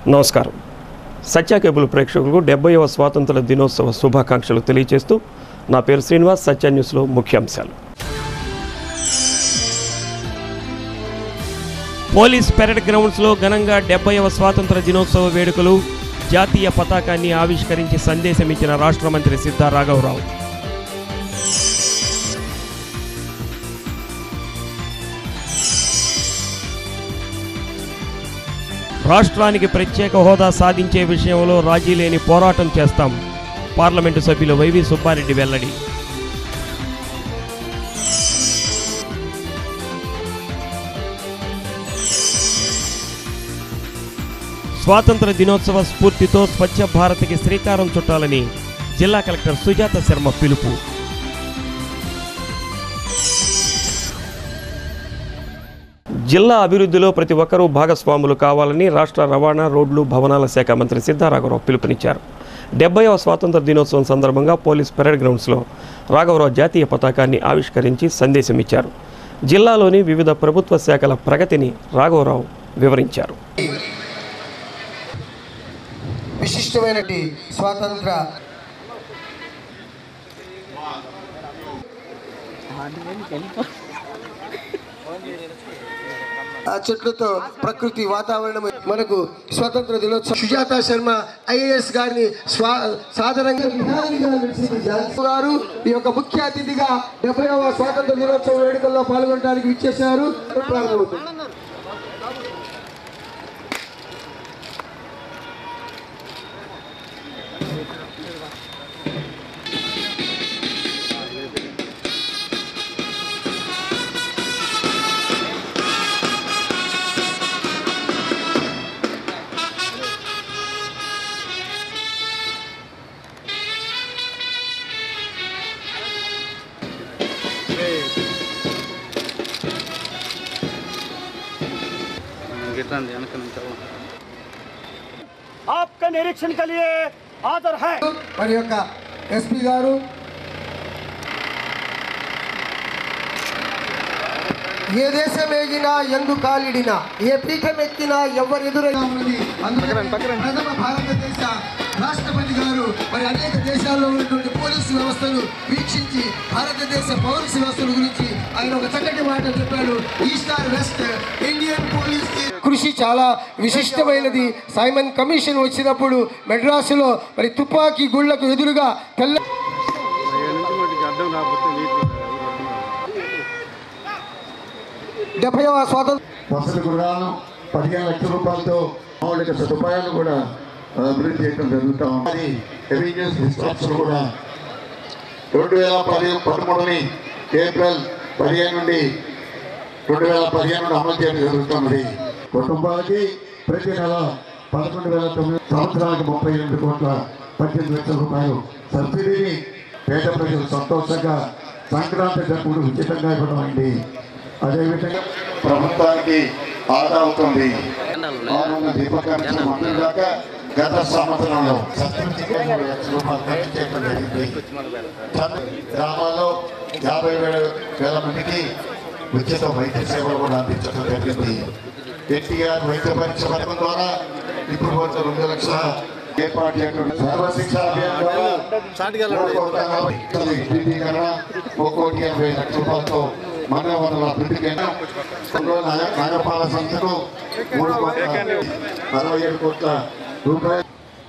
నమస్కారం సత్య కేబుల్ ప్రేక్షకులకు డెబ్బైవ స్వాతంత్ర దినోత్సవ శుభాకాంక్షలు తెలియజేస్తూ నా పేరు శ్రీనివాస్ సత్య న్యూస్లో ముఖ్యాంశాలు పోలీస్ పెరడ్ గ్రౌండ్స్లో ఘనంగా డెబ్బైవ స్వాతంత్ర దినోత్సవ వేడుకలు జాతీయ పతాకాన్ని ఆవిష్కరించి సందేశమిచ్చిన రాష్ట్ర మంత్రి సిద్ధా రాఘవరావు రాష్ట్రానికి ప్రత్యేక హోదా సాధించే విషయంలో రాజీ లేని పోరాటం చేస్తాం పార్లమెంటు సభ్యులు వైవి సుబ్బారెడ్డి వెల్లడి స్వాతంత్ర దినోత్సవ స్ఫూర్తితో స్వచ్ఛ భారత్కి శ్రీకారం చుట్టాలని జిల్లా కలెక్టర్ సుజాత శర్మ పిలుపు జిల్లా అభివృద్ధిలో ప్రతి ఒక్కరూ భాగస్వాములు కావాలని రాష్ట్ర రవాణా రోడ్లు భవనాల శాఖ మంత్రి సిద్ధారాఘవరావు పిలుపునిచ్చారు డెబ్బైవ స్వాతంత్ర దినోత్సవం సందర్భంగా పోలీస్ పెరేడ్ గ్రౌండ్స్లో రాఘవరావు జాతీయ పతాకాన్ని ఆవిష్కరించి సందేశం ఇచ్చారు జిల్లాలోని వివిధ ప్రభుత్వ శాఖల ప్రగతిని రాఘవరావు వివరించారు విశిష్టమైనటి స్వాతంత్ర ఆ చెట్లతో ప్రకృతి వాతావరణం మనకు స్వతంత్ర దినోత్సవం సుజాత శర్మ ఐఏఎస్ గారిని స్వా సాధారణంగా విధానిగా నిలిచింది ఝాన్సీ గారు ఈ యొక్క ముఖ్య అతిథిగా డెబ్బైవ స్వాతంత్ర దినోత్సవ వేడుకల్లో పాల్గొనడానికి విచ్చేశారు ప్రారంభమవుతుంది గిట్లండి వెనక నుంచి అవ్వ. आपका निरीक्षण के लिए आदर है మరి యొక్క ఎస్పీ గారు ఏ దేశం ఎగినా ఎందు కాలిడినా ఏ పీఠం ఎక్కినా ఎవరు ఎదురైనా ఉన్నది అందుకని ప్రథమ భారతదేశ రాష్ట్రపతి గారు మరి అనేక దేశాల్లో ఉన్నటువంటి పోలీసు వ్యవస్థను వీక్షించి భారతదేశ పౌరస వ్యవస్థల గురించి ఆయన ఒక చక్కటి మాట చెప్పాడు east or west Indian police కృషి చాలా విశిష్టమైనది సైమన్ కమిషన్ వచ్చినప్పుడు మెడ్రాసులో మరి తుపాకీ గుళ్లకు ఎదురుగా తెల్ల ఏడు నుంచి మటుకు అడ్డం రాకపోతే నీటి డెబ్బైవ స్వాతంత్ర వసతి గృహాలను పదిహేను లక్షల రూపాయలతో మౌలిక సదుపాయాలు కూడా అభివృద్ధి చేయడం జరుగుతూ ఉంది అది రెవెన్యూస్ డిస్ట్రాక్షన్ కూడా రెండు వేల పది పదమూడుని ఏప్రిల్ పదిహేను నుండి రెండు వేల పదిహేను నుండి అమలు చేయడం జరుగుతున్నది కుటుంబాలకి ప్రతి నెల పదకొండు వేల తొమ్మిది సంవత్సరానికి ముప్పై ఎనిమిది కోట్ల పద్దెనిమిది లక్షల రూపాయలు సబ్సిడీని పేద ప్రజలు సంతోషంగా సంక్రాంతి జరుపుడు ఉచితంగా ఇవ్వడం అయింది అదేవిధంగా ప్రభుత్వానికి ఆదా అవుతుంది ఆనంద దీపకాంక్ష మంత్రులు దాకా గత సంవత్సరంలో సబ్సిడీకి మూడు లక్షల రూపాయలు ఖర్చు చేయడం జరిగింది చంద్ర- గ్రామాల్లో యాభై వేల వేల మందికి ఉచిత వైద్య సేవలు కూడా అందించడం జరిగింది ఎన్టీఆర్ వైద్య పరీక్ష పథకం ద్వారా ఇప్పుడు కొంచెం రెండు లక్షల ఏర్పాటు చేయడం సర్వశిక్ష అభియాన్ ద్వారా మూడు కోట్ల నలభై లక్షల విద్యుదీకరణ ఒక కోటి ఎనభై లక్షల రూపాయలతో మన వనరుల అభివృద్ధికి నాయ- నాగపాల సంస్థకు మూడు కోట్ల అరవై ఏడు కోట్ల రూపాయలు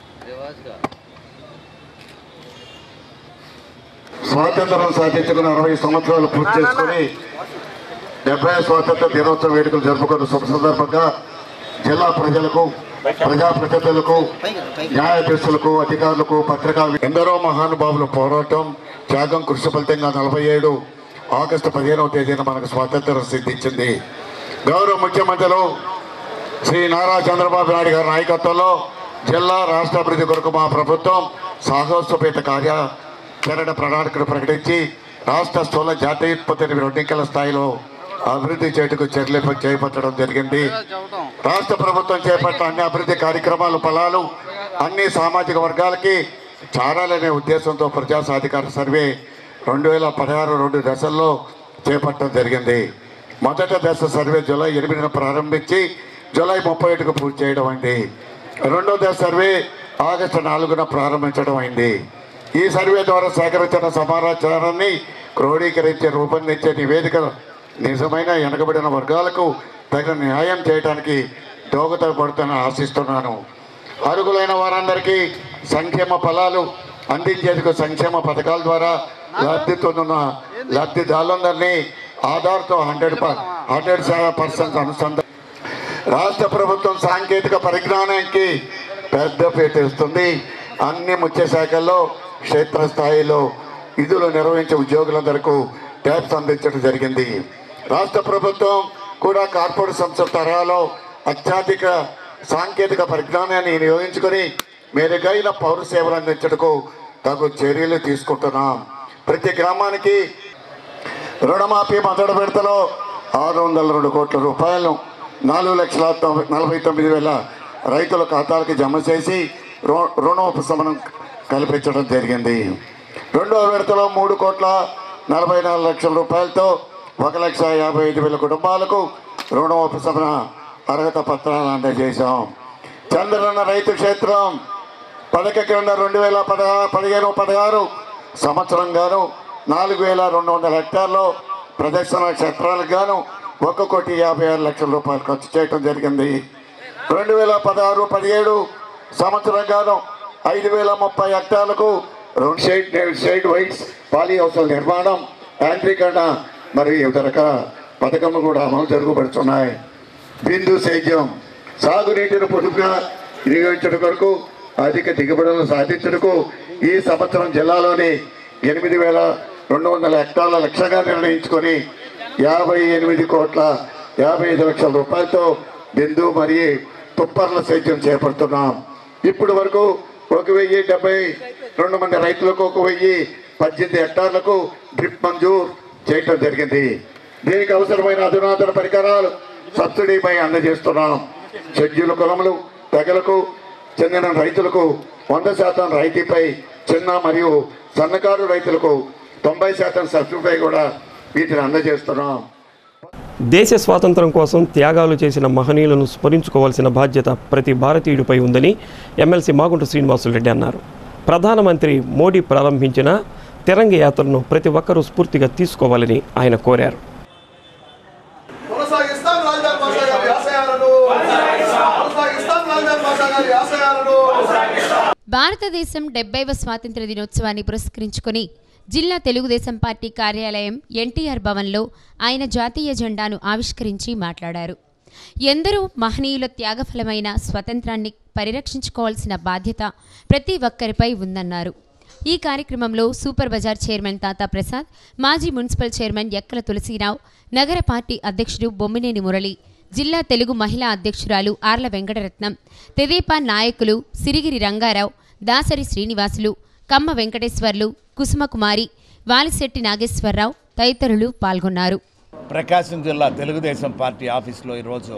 స్వాతంత్రం సాధించుకున్న అరవై సంవత్సరాలు పూర్తి చేసుకుని డెబ్బై స్వాతంత్ర దినోత్సవ వేడుకలు జరుపుకున్న శుభ సందర్భంగా జిల్లా ప్రజలకు ప్రజాప్రతినిధులకు న్యాయాధీశులకు అధికారులకు పత్రికా ఎందరో మహానుభావుల పోరాటం త్యాగం కృషి ఫలితంగా నలభై ఏడు ఆగస్టు పదిహేనవ తేదీన మనకు స్వాతంత్రం సిద్ధించింది గౌరవ ముఖ్యమంత్రులు శ్రీ నారా చంద్రబాబు నాయుడు గారి నాయకత్వంలో జిల్లా రాష్ట్ర అభివృద్ధి కొరకు మా ప్రభుత్వం సాహసోపేత కార్యాచరణ ప్రణాళికను ప్రకటించి రాష్ట్ర స్థూల జాతీయోత్పత్తిని రెండింకల స్థాయిలో అభివృద్ధి చేయటకు చర్యలు చేపట్టడం జరిగింది రాష్ట్ర ప్రభుత్వం చేపట్టిన అన్ని అభివృద్ధి కార్యక్రమాలు ఫలాలు అన్ని సామాజిక వర్గాలకి చాడాలనే ఉద్దేశంతో ప్రజా సాధికార సర్వే రెండు వేల పదహారు రెండు దశల్లో చేపట్టడం జరిగింది మొదట దశ సర్వే జూలై ఎనిమిదిన ప్రారంభించి జూలై ముప్పై ఒకటికి పూర్తి చేయడం అయింది రెండో దశ సర్వే ఆగస్టు నాలుగున ప్రారంభించడం అయింది ఈ సర్వే ద్వారా సేకరించిన సమాచారాన్ని క్రోడీకరించే రూపొందించే నివేదిక నిజమైన వెనకబడిన వర్గాలకు తగిన న్యాయం చేయడానికి దోహదపడుతుందని ఆశిస్తున్నాను అర్హులైన వారందరికీ సంక్షేమ ఫలాలు అందించేందుకు సంక్షేమ పథకాల ద్వారా లబ్ధి పొందున్న లబ్ధిదారులందరినీ ఆధార్తో హండ్రెడ్ హండ్రెడ్ పర్సెంట్ అనుసంధానం రాష్ట్ర ప్రభుత్వం సాంకేతిక పరిజ్ఞానానికి పెద్ద ఇస్తుంది అన్ని ముఖ్య శాఖల్లో క్షేత్రస్థాయిలో విధులు నిర్వహించే ఉద్యోగులందరకు ట్యాబ్స్ అందించడం జరిగింది రాష్ట్ర ప్రభుత్వం కూడా కార్పొరేట్ సంస్థ తరహాలో అత్యాధిక సాంకేతిక పరిజ్ఞానాన్ని వినియోగించుకొని మెరుగైన పౌర సేవలు అందించడానికి తగు చర్యలు తీసుకుంటున్నాం ప్రతి గ్రామానికి రుణమాఫీ మొదటి విడతలో ఆరు వందల రెండు కోట్ల రూపాయలను నాలుగు లక్షల తొంభై నలభై తొమ్మిది వేల రైతుల ఖాతాలకు జమ చేసి రు- రుణ ఉపశమనం కల్పించడం జరిగింది రెండవ విడతలో మూడు కోట్ల నలభై నాలుగు లక్షల రూపాయలతో ఒక లక్ష యాభై ఐదు వేల కుటుంబాలకు రుణ ఉపశమన అర్హత పత్రాలు అందజేశాం చంద్రన్న రైతు క్షేత్రం పథక కింద రెండు వేల పదహా పదిహేను పదహారు సంవత్సరం గాను నాలుగు వేల రెండు వందల హెక్టార్లో ప్రదర్శన క్షేత్రాలకు గాను ఒక కోటి యాభై ఆరు లక్షల రూపాయలు ఖర్చు చేయడం జరిగింది రెండు వేల పదహారు పదిహేడు సంవత్సరం గాను ఐదు వేల ముప్పై హెక్టార్లకు రెండు షైడ్ షైడ్ వైట్స్ పాలీ హౌస్ల నిర్మాణం యాంత్రీకరణ మరియు వివిధ రకాల పథకం కూడా అమలు జరుగుపడుతున్నాయి బిందు సేద్యం సాగునీటిని పొదుపుగా వినియోగించడం కొరకు అధిక దిగుబడులను సాధించడానికి ఈ సంవత్సరం జిల్లాలోని ఎనిమిది వేల రెండు వందల హెక్టార్ల లక్ష్యంగా నిర్ణయించుకొని యాభై ఎనిమిది కోట్ల యాభై ఐదు లక్షల రూపాయలతో బిందు మరియు తుప్పర్ల సేద్యం చేపడుతున్నాం ఇప్పుడు వరకు ఒక వెయ్యి డెబ్బై రెండు మంది రైతులకు ఒక వెయ్యి పద్దెనిమిది హెక్టార్లకు డ్రిప్ మంజూర్ చేయటం జరిగింది దీనికి అవసరమైన అధునాతన పరికరాలు సబ్సిడీపై అందజేస్తున్నాం షెడ్యూల్ కులములు తెగలకు చెందిన రైతులకు వంద శాతం రాయితీపై చిన్న మరియు సన్నకారు రైతులకు తొంభై శాతం సబ్సిడీపై కూడా వీటిని అందజేస్తున్నాం దేశ స్వాతంత్రం కోసం త్యాగాలు చేసిన మహనీయులను స్మరించుకోవాల్సిన బాధ్యత ప్రతి భారతీయుడిపై ఉందని ఎమ్మెల్సీ మాగుంట శ్రీనివాసులరెడ్డి అన్నారు ప్రధానమంత్రి మోడీ ప్రారంభించిన తిరంగ యాత్రను ప్రతి ఒక్కరూ స్ఫూర్తిగా తీసుకోవాలని ఆయన కోరారు కొనసాగిస్తాం రాజధాని భాష గారి ఆశయాలను కొనసాగిస్తాం రాజధాని భాష గారి ఆశయాలను భారతదేశం డెబ్బైవ స్వాతంత్ర దినోత్సవాన్ని పురస్కరించుకొని జిల్లా తెలుగుదేశం పార్టీ కార్యాలయం ఎన్టీఆర్ భవన్లో ఆయన జాతీయ జెండాను ఆవిష్కరించి మాట్లాడారు ఎందరో మహనీయుల త్యాగఫలమైన స్వతంత్రాన్ని పరిరక్షించుకోవాల్సిన బాధ్యత ప్రతి ఒక్కరిపై ఉందన్నారు ఈ కార్యక్రమంలో సూపర్ బజార్ చైర్మన్ తాతా ప్రసాద్ మాజీ మున్సిపల్ చైర్మన్ ఎక్కల తులసీరావు నగర పార్టీ అధ్యక్షుడు బొమ్మినేని మురళి జిల్లా తెలుగు మహిళా అధ్యక్షురాలు ఆర్ల వెంకటరత్నం తెదేపా నాయకులు సిరిగిరి రంగారావు దాసరి శ్రీనివాసులు కమ్మ వెంకటేశ్వర్లు కుసుమకుమారి వాలిశెట్టి నాగేశ్వరరావు తదితరులు పాల్గొన్నారు ప్రకాశం జిల్లా తెలుగుదేశం పార్టీ ఆఫీస్లో ఈరోజు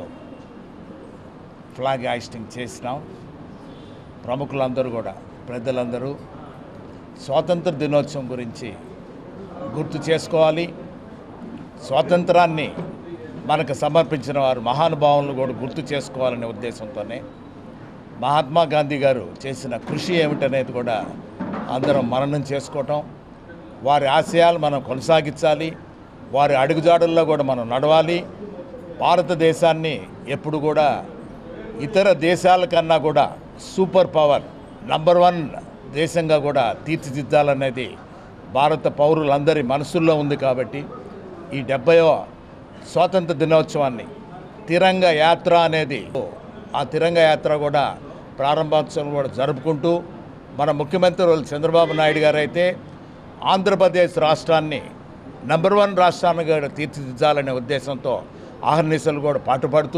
ఫ్లాగ్ హాయిస్టింగ్ చేసినాం ప్రముఖులందరూ కూడా పెద్దలందరూ స్వాతంత్ర దినోత్సవం గురించి గుర్తు చేసుకోవాలి స్వాతంత్రాన్ని మనకు సమర్పించిన వారు మహానుభావులను కూడా గుర్తు చేసుకోవాలనే ఉద్దేశంతోనే మహాత్మా గాంధీ గారు చేసిన కృషి ఏమిటనేది కూడా అందరం మననం చేసుకోవటం వారి ఆశయాలు మనం కొనసాగించాలి వారి అడుగుజాడుల్లో కూడా మనం నడవాలి భారతదేశాన్ని ఎప్పుడు కూడా ఇతర దేశాల కన్నా కూడా సూపర్ పవర్ నంబర్ వన్ దేశంగా కూడా తీర్చిదిద్దాలనేది భారత పౌరులందరి మనసుల్లో ఉంది కాబట్టి ఈ డెబ్బయో స్వాతంత్ర దినోత్సవాన్ని తిరంగ యాత్ర అనేది ఆ తిరంగ యాత్ర కూడా ప్రారంభోత్సవం కూడా జరుపుకుంటూ మన ముఖ్యమంత్రి వాళ్ళు చంద్రబాబు నాయుడు గారు అయితే ఆంధ్రప్రదేశ్ రాష్ట్రాన్ని నంబర్ వన్ రాష్ట్రాన్ని కూడా తీర్చిదిద్దాలనే ఉద్దేశంతో ఆహర్నిశలు కూడా పాటుపడుతూ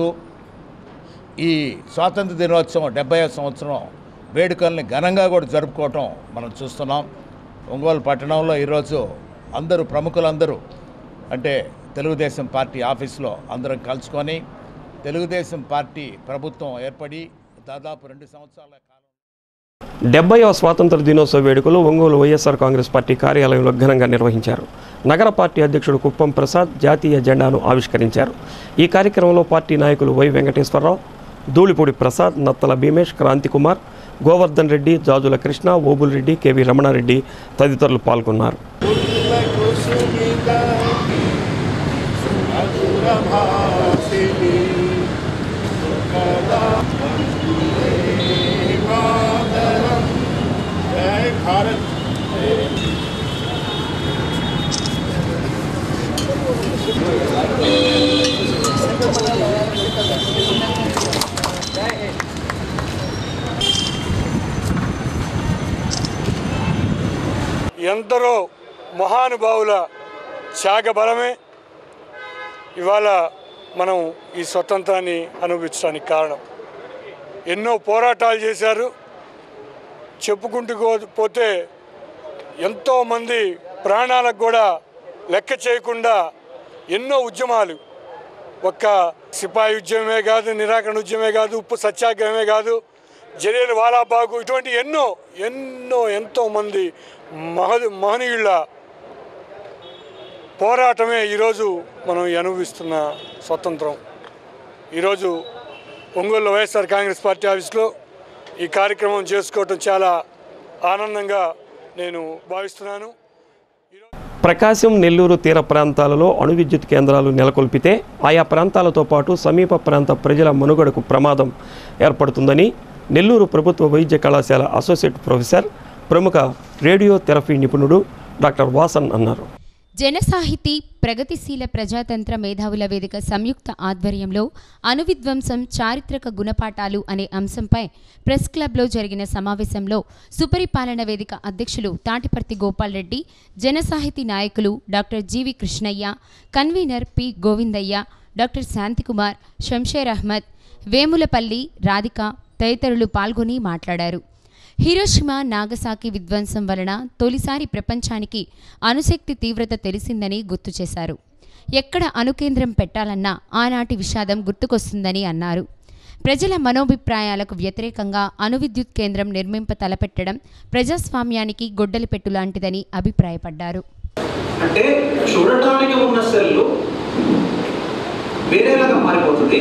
ఈ స్వాతంత్ర దినోత్సవం డెబ్బై సంవత్సరం వేడుకల్ని ఘనంగా కూడా జరుపుకోవటం మనం చూస్తున్నాం ఒంగోలు పట్టణంలో ఈరోజు అందరూ ప్రముఖులందరూ అంటే తెలుగుదేశం పార్టీ ఆఫీస్లో అందరం కలుసుకొని తెలుగుదేశం పార్టీ ప్రభుత్వం ఏర్పడి దాదాపు రెండు సంవత్సరాల కాలం డెబ్బైవ స్వాతంత్ర దినోత్సవ వేడుకలు ఒంగోలు వైఎస్ఆర్ కాంగ్రెస్ పార్టీ కార్యాలయంలో ఘనంగా నిర్వహించారు నగర పార్టీ అధ్యక్షుడు కుప్పం ప్రసాద్ జాతీయ జెండాను ఆవిష్కరించారు ఈ కార్యక్రమంలో పార్టీ నాయకులు వై వెంకటేశ్వరరావు ధూళిపూడి ప్రసాద్ నత్తల భీమేష్ క్రాంతి కుమార్ గోవర్ధన్ రెడ్డి జాజుల కృష్ణ ఓబుల్ రెడ్డి కెవి రమణారెడ్డి తదితరులు పాల్గొన్నారు ఎందరో మహానుభావుల త్యాగ బలమే ఇవాళ మనం ఈ స్వతంత్రాన్ని అనుభవించడానికి కారణం ఎన్నో పోరాటాలు చేశారు చెప్పుకుంటూ పో- పోతే ఎంతోమంది ప్రాణాలకు కూడా లెక్క చేయకుండా ఎన్నో ఉద్యమాలు ఒక్క సిపాయి ఉద్యమమే కాదు నిరాకరణ ఉద్యమమే కాదు ఉప్పు సత్యాగ్రహమే కాదు జలియన్ వాలాబాగు ఇటువంటి ఎన్నో ఎన్నో ఎంతో మంది మహ మహనీయుల పోరాటమే ఈరోజు మనం ఈ అనుభవిస్తున్న స్వతంత్రం ఈరోజు ఒంగోలు వైఎస్ఆర్ కాంగ్రెస్ పార్టీ ఆఫీస్లో ఈ కార్యక్రమం చేసుకోవటం చాలా ఆనందంగా నేను భావిస్తున్నాను ప్రకాశం నెల్లూరు తీర ప్రాంతాలలో అణు విద్యుత్ కేంద్రాలు నెలకొల్పితే ఆయా ప్రాంతాలతో పాటు సమీప ప్రాంత ప్రజల మనుగడకు ప్రమాదం ఏర్పడుతుందని నెల్లూరు ప్రభుత్వ వైద్య కళాశాల అసోసియేట్ ప్రొఫెసర్ ప్రముఖ రేడియో థెరపీ నిపుణుడు డాక్టర్ వాసన్ అన్నారు జనసాహితీ ప్రగతిశీల ప్రజాతంత్ర మేధావుల వేదిక సంయుక్త ఆధ్వర్యంలో అణువిధ్వంసం చారిత్రక గుణపాఠాలు అనే అంశంపై ప్రెస్ క్లబ్లో జరిగిన సమావేశంలో సుపరిపాలన వేదిక అధ్యక్షులు తాటిపర్తి గోపాల్ రెడ్డి జనసాహితీ నాయకులు doctor GV Krishnaiah convener P Govindaiah doctor Shanthikumar Shamsher Ahmed Vemulapalli Radhika తదితరులు పాల్గొని మాట్లాడారు హిరోషిమా నాగసాకి విధ్వంసం వలన తొలిసారి ప్రపంచానికి అణుశక్తి తీవ్రత తెలిసిందని గుర్తు చేశారు ఎక్కడ అణుకేంద్రం పెట్టాలన్నా ఆనాటి విషాదం గుర్తుకొస్తుందని అన్నారు ప్రజల మనోభిప్రాయాలకు వ్యతిరేకంగా అణువిద్యుత్ కేంద్రం నిర్మింప తలపెట్టడం ప్రజాస్వామ్యానికి గొడ్డలి పెట్టు లాంటిదని అభిప్రాయపడ్డారు అంటే చూడటానికి ఉన్న సెల్లు వేరేలాగా మారిపోతుంది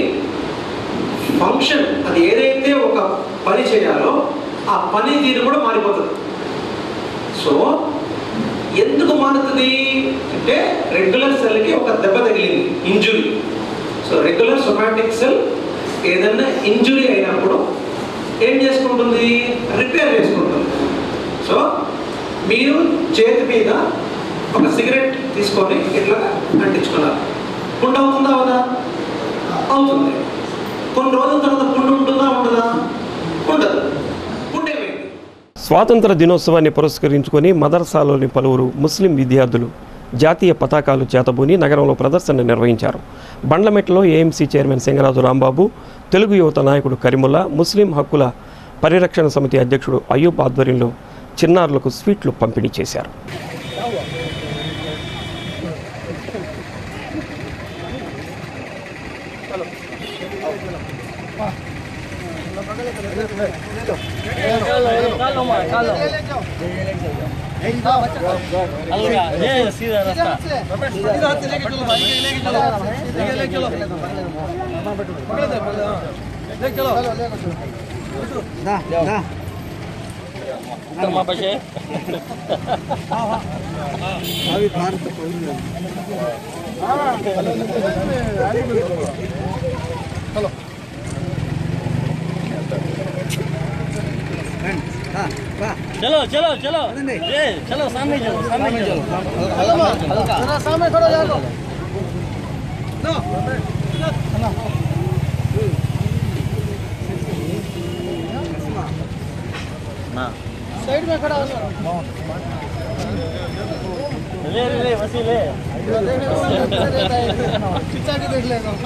ఫంక్షన్ అది ఏదైతే ఒక పని చేయాలో ఆ పని తీరు కూడా మారిపోతుంది సో ఎందుకు మారుతుంది అంటే రెగ్యులర్ సెల్కి ఒక దెబ్బ తగిలింది injury so regular somatic cell ఏదైనా ఇంజురీ అయినప్పుడు ఏం చేసుకుంటుంది రిపేర్ చేసుకుంటుంది సో మీరు చేతి మీద ఒక సిగరెట్ తీసుకొని ఇట్లా అంటించుకున్నారు పుండు అవుతుందా అవుదా అవుతుంది కొన్ని రోజుల తర్వాత పుండు ఉంటుందా ఉండదా ఉండదు పుండు ఏమైంది స్వాతంత్ర దినోత్సవాన్ని పురస్కరించుకొని మదర్సాలోని పలువురు ముస్లిం విద్యార్థులు జాతీయ పతాకాలు చేతబూని నగరంలో ప్రదర్శన నిర్వహించారు బండ్లమెట్లో ఏఎంసీ చైర్మన్ సింగరాజు రాంబాబు తెలుగు యువత నాయకుడు కరిముల్లా ముస్లిం హక్కుల పరిరక్షణ సమితి అధ్యక్షుడు అయ్యూబ్ ఆధ్వర్యంలో చిన్నారులకు స్వీట్లు పంపిణీ చేశారు चलो चलो चलो ये चलो सामने चलो सामने चलो जरा सामने खड़ा जाओ साइड में खड़ा हो जाओ ले ले ले वसी ले खिंचा के देख लेगा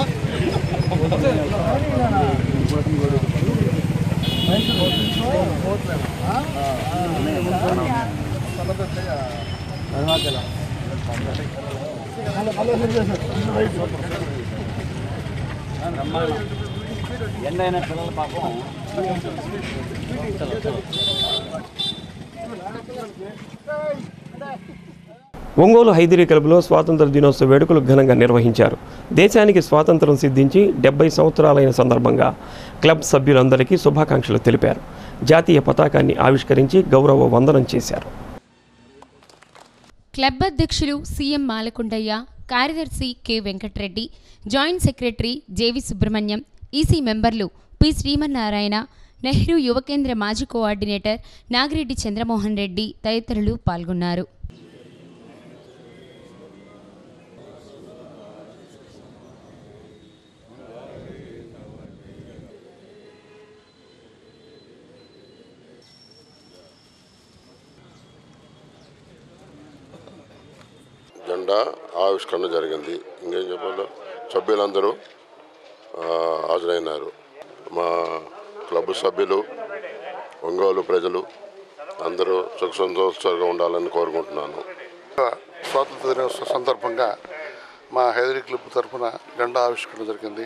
ఎండైన పిల్లల పాపం ఒంగోలు హైదరీ క్లబ్లో స్వాతంత్ర దినోత్సవ వేడుకలు ఘనంగా నిర్వహించారు దేశానికి స్వాతంత్రం సిద్ధించి డెబ్బై సంవత్సరాలైన సందర్భంగా క్లబ్ సభ్యులందరికీ శుభాకాంక్షలు తెలిపారు జాతీయ పతాకాన్ని ఆవిష్కరించి గౌరవ వందనం చేశారు క్లబ్ అధ్యక్షులు సీఎం మాలకొండయ్య కార్యదర్శి K Venkatareddy joint secretary JV Subrahmanyam EC మెంబర్లు పి శ్రీమన్నారాయణ నెహ్రూ యువకేంద్ర మాజీ కోఆర్డినేటర్ నాగిరెడ్డి చంద్రమోహన్ రెడ్డి తదితరులు పాల్గొన్నారు జెండా ఆవిష్కరణ జరిగింది ఇంకేం చెప్పాలో సభ్యులందరూ ఆ, హాజరైనారు మా క్లబ్ సభ్యులు ఒంగోలు ప్రజలు అందరూ సుఖ సంతోషంగా ఉండాలని కోరుకుంటున్నాను స్వాతంత్ర దినోత్సవ సందర్భంగా మా హైదరీ క్లబ్ తరఫున జెండా ఆవిష్కరణ జరిగింది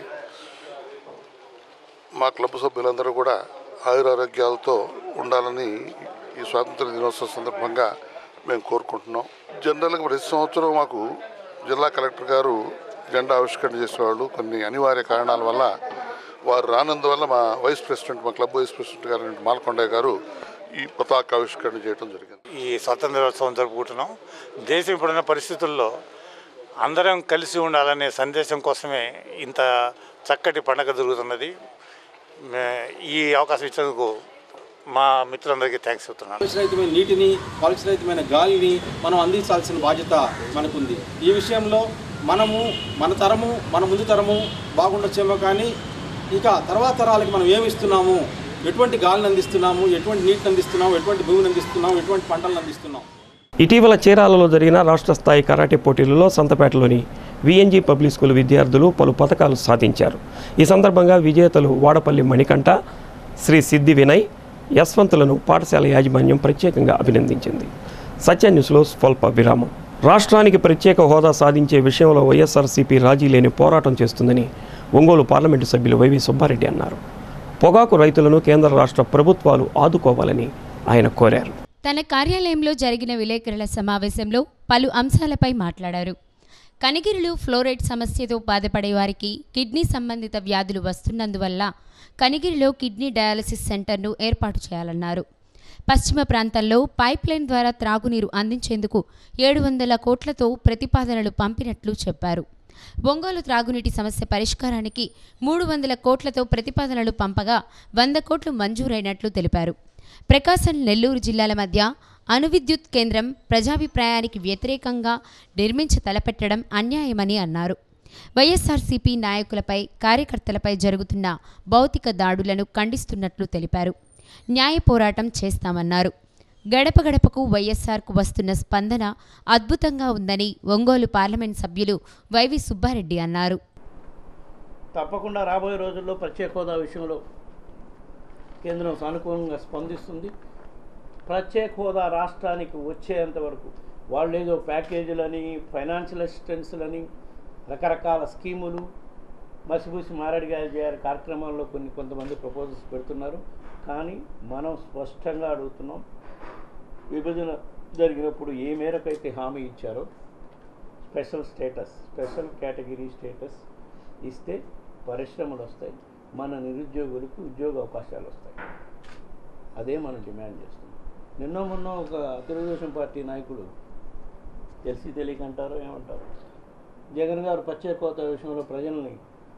మా క్లబ్ సభ్యులందరూ కూడా ఆయురారోగ్యాలతో ఉండాలని ఈ స్వాతంత్ర దినోత్సవ సందర్భంగా మేము కోరుకుంటున్నాం జనరల్గా ప్రతి సంవత్సరం మాకు జిల్లా కలెక్టర్ గారు జెండా ఆవిష్కరణ చేసేవాళ్ళు కొన్ని అనివార్య కారణాల వల్ల వారు రానందువల్ల మా వైస్ ప్రెసిడెంట్ మా క్లబ్ వైస్ ప్రెసిడెంట్ గారు మాల్కొండయ్య గారు ఈ పతాక ఆవిష్కరణ చేయడం జరిగింది ఈ స్వాతంత్ర దినోత్సవం జరుపుకుంటున్నాం దేశం ఇప్పుడున్న పరిస్థితుల్లో అందరం కలిసి ఉండాలనే సందేశం కోసమే ఇంత చక్కటి పండగ జరుగుతున్నది మే- ఈ అవకాశం ఇచ్చినందుకు మా మిత్రులందరికీ థ్యాంక్స్ చెప్తున్నాను కాలుష్యరహితమైన నీటిని కాలుష్యరహితమైన గాలిని మనం అందించాల్సిన బాధ్యత మనకుంది ఈ విషయంలో మనము మన తరము మన ముందు తరము బాగుండొచ్చేమో కానీ ఇక తర్వాత తరాలకి మనం ఏమి ఇస్తున్నాము ఎటువంటి గాలిని అందిస్తున్నాము ఎటువంటి నీటిని అందిస్తున్నాము ఎటువంటి భూమిని అందిస్తున్నాము ఎటువంటి పంటలను అందిస్తున్నాము ఇటీవల చీరాలలో జరిగిన రాష్ట్ర స్థాయి కరాటే పోటీలలో సంతపేటలోని విఎన్జీ పబ్లిక్ స్కూల్ విద్యార్థులు పలు పథకాలు సాధించారు ఈ సందర్భంగా విజేతలు వాడపల్లి మణికంఠ శ్రీ సిద్ధి వినయ్ యశ్వంతులను పాఠశాల యాజమాన్యం ప్రత్యేకంగా అభినందించింది సత్య న్యూస్లో స్వల్ప విరామం రాష్ట్రానికి ప్రత్యేక హోదా సాధించే విషయంలో వైఎస్ఆర్సీపీ రాజీ లేని పోరాటం చేస్తుందని ఒంగోలు పార్లమెంటు సభ్యులు వైవి సుబ్బారెడ్డి అన్నారు పొగాకు రైతులను కేంద్ర రాష్ట్ర ప్రభుత్వాలు ఆదుకోవాలని ఆయన కోరారు తన కార్యాలయంలో జరిగిన విలేకరుల సమావేశంలో పలు అంశాలపై మాట్లాడారు కనిగిరిలో ఫ్లోరైడ్ సమస్యతో బాధపడే వారికి కిడ్నీ సంబంధిత వ్యాధులు వస్తున్నందువల్ల కనిగిరిలో కిడ్నీ డయాలసిస్ సెంటర్ను ఏర్పాటు చేయాలన్నారు పశ్చిమ ప్రాంతాల్లో పైప్ లైన్ ద్వారా త్రాగునీరు అందించేందుకు ఏడు వందల కోట్లతో ప్రతిపాదనలు పంపినట్లు చెప్పారు ఒంగోలు త్రాగునీటి సమస్య పరిష్కారానికి మూడు వందల కోట్లతో ప్రతిపాదనలు పంపగా వంద కోట్లు మంజూరైనట్లు తెలిపారు ప్రకాశం నెల్లూరు జిల్లాల మధ్య అణువిద్యుత్ కేంద్రం ప్రజాభిప్రాయానికి వ్యతిరేకంగా నిర్మించ తలపెట్టడం అన్యాయమని అన్నారు వైఎస్ఆర్సీపీ నాయకులపై కార్యకర్తలపై జరుగుతున్న భౌతిక దాడులను ఖండిస్తున్నట్లు తెలిపారు న్యాయ పోరాటం చేస్తామన్నారు గడప గడపకు వైఎస్ఆర్కు వస్తున్న స్పందన అద్భుతంగా ఉందని ఒంగోలు పార్లమెంట్ సభ్యులు వైవి సుబ్బారెడ్డి అన్నారు తప్పకుండా రాబోయే రోజుల్లో ప్రత్యేక హోదా విషయంలో కేంద్రం సానుకూలంగా స్పందిస్తుంది ప్రత్యేక హోదా రాష్ట్రానికి వచ్చేంత వరకు వాళ్ళు ఏదో ప్యాకేజీలని ఫైనాన్షియల్ అసిస్టెన్స్లని రకరకాల స్కీములు మసిబూసి మారడి గారి గారి కార్యక్రమాల్లో కొన్ని కొంతమంది ప్రపోజల్స్ పెడుతున్నారు కానీ మనం స్పష్టంగా అడుగుతున్నాం విభజన జరిగినప్పుడు ఏ మేరకు అయితే హామీ ఇచ్చారో special status special category status ఇస్తే పరిశ్రమలు వస్తాయి మన నిరుద్యోగులకు ఉద్యోగ అవకాశాలు వస్తాయి అదే మనం డిమాండ్ చేస్తున్నాం నిన్న మొన్న ఒక తెలుగుదేశం పార్టీ నాయకుడు తెలిసి తెలియక అంటారో ఏమంటారు జగన్ గారు ప్రత్యేక హోదా విషయంలో ప్రజల్ని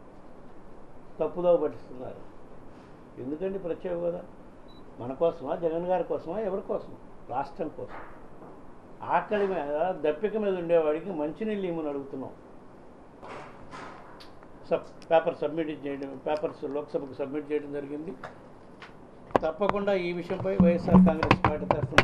తప్పుదో పట్టిస్తున్నారు ఎందుకండి ప్రత్యేక హోదా మన కోసమా జగన్ గారి కోసమా ఎవరి కోసం రాష్ట్రం కోసం ఆకలి మీద దప్పిక మీద ఉండేవాడికి మంచినీళ్ళు ఇమ్మని అడుగుతున్నాం సబ్ పేపర్ సబ్మిట్ చేయడం పేపర్స్ లోక్సభకు సబ్మిట్ చేయడం జరిగింది తప్పకుండా ఈ విషయంపై వైఎస్ఆర్ కాంగ్రెస్ పార్టీ తరఫున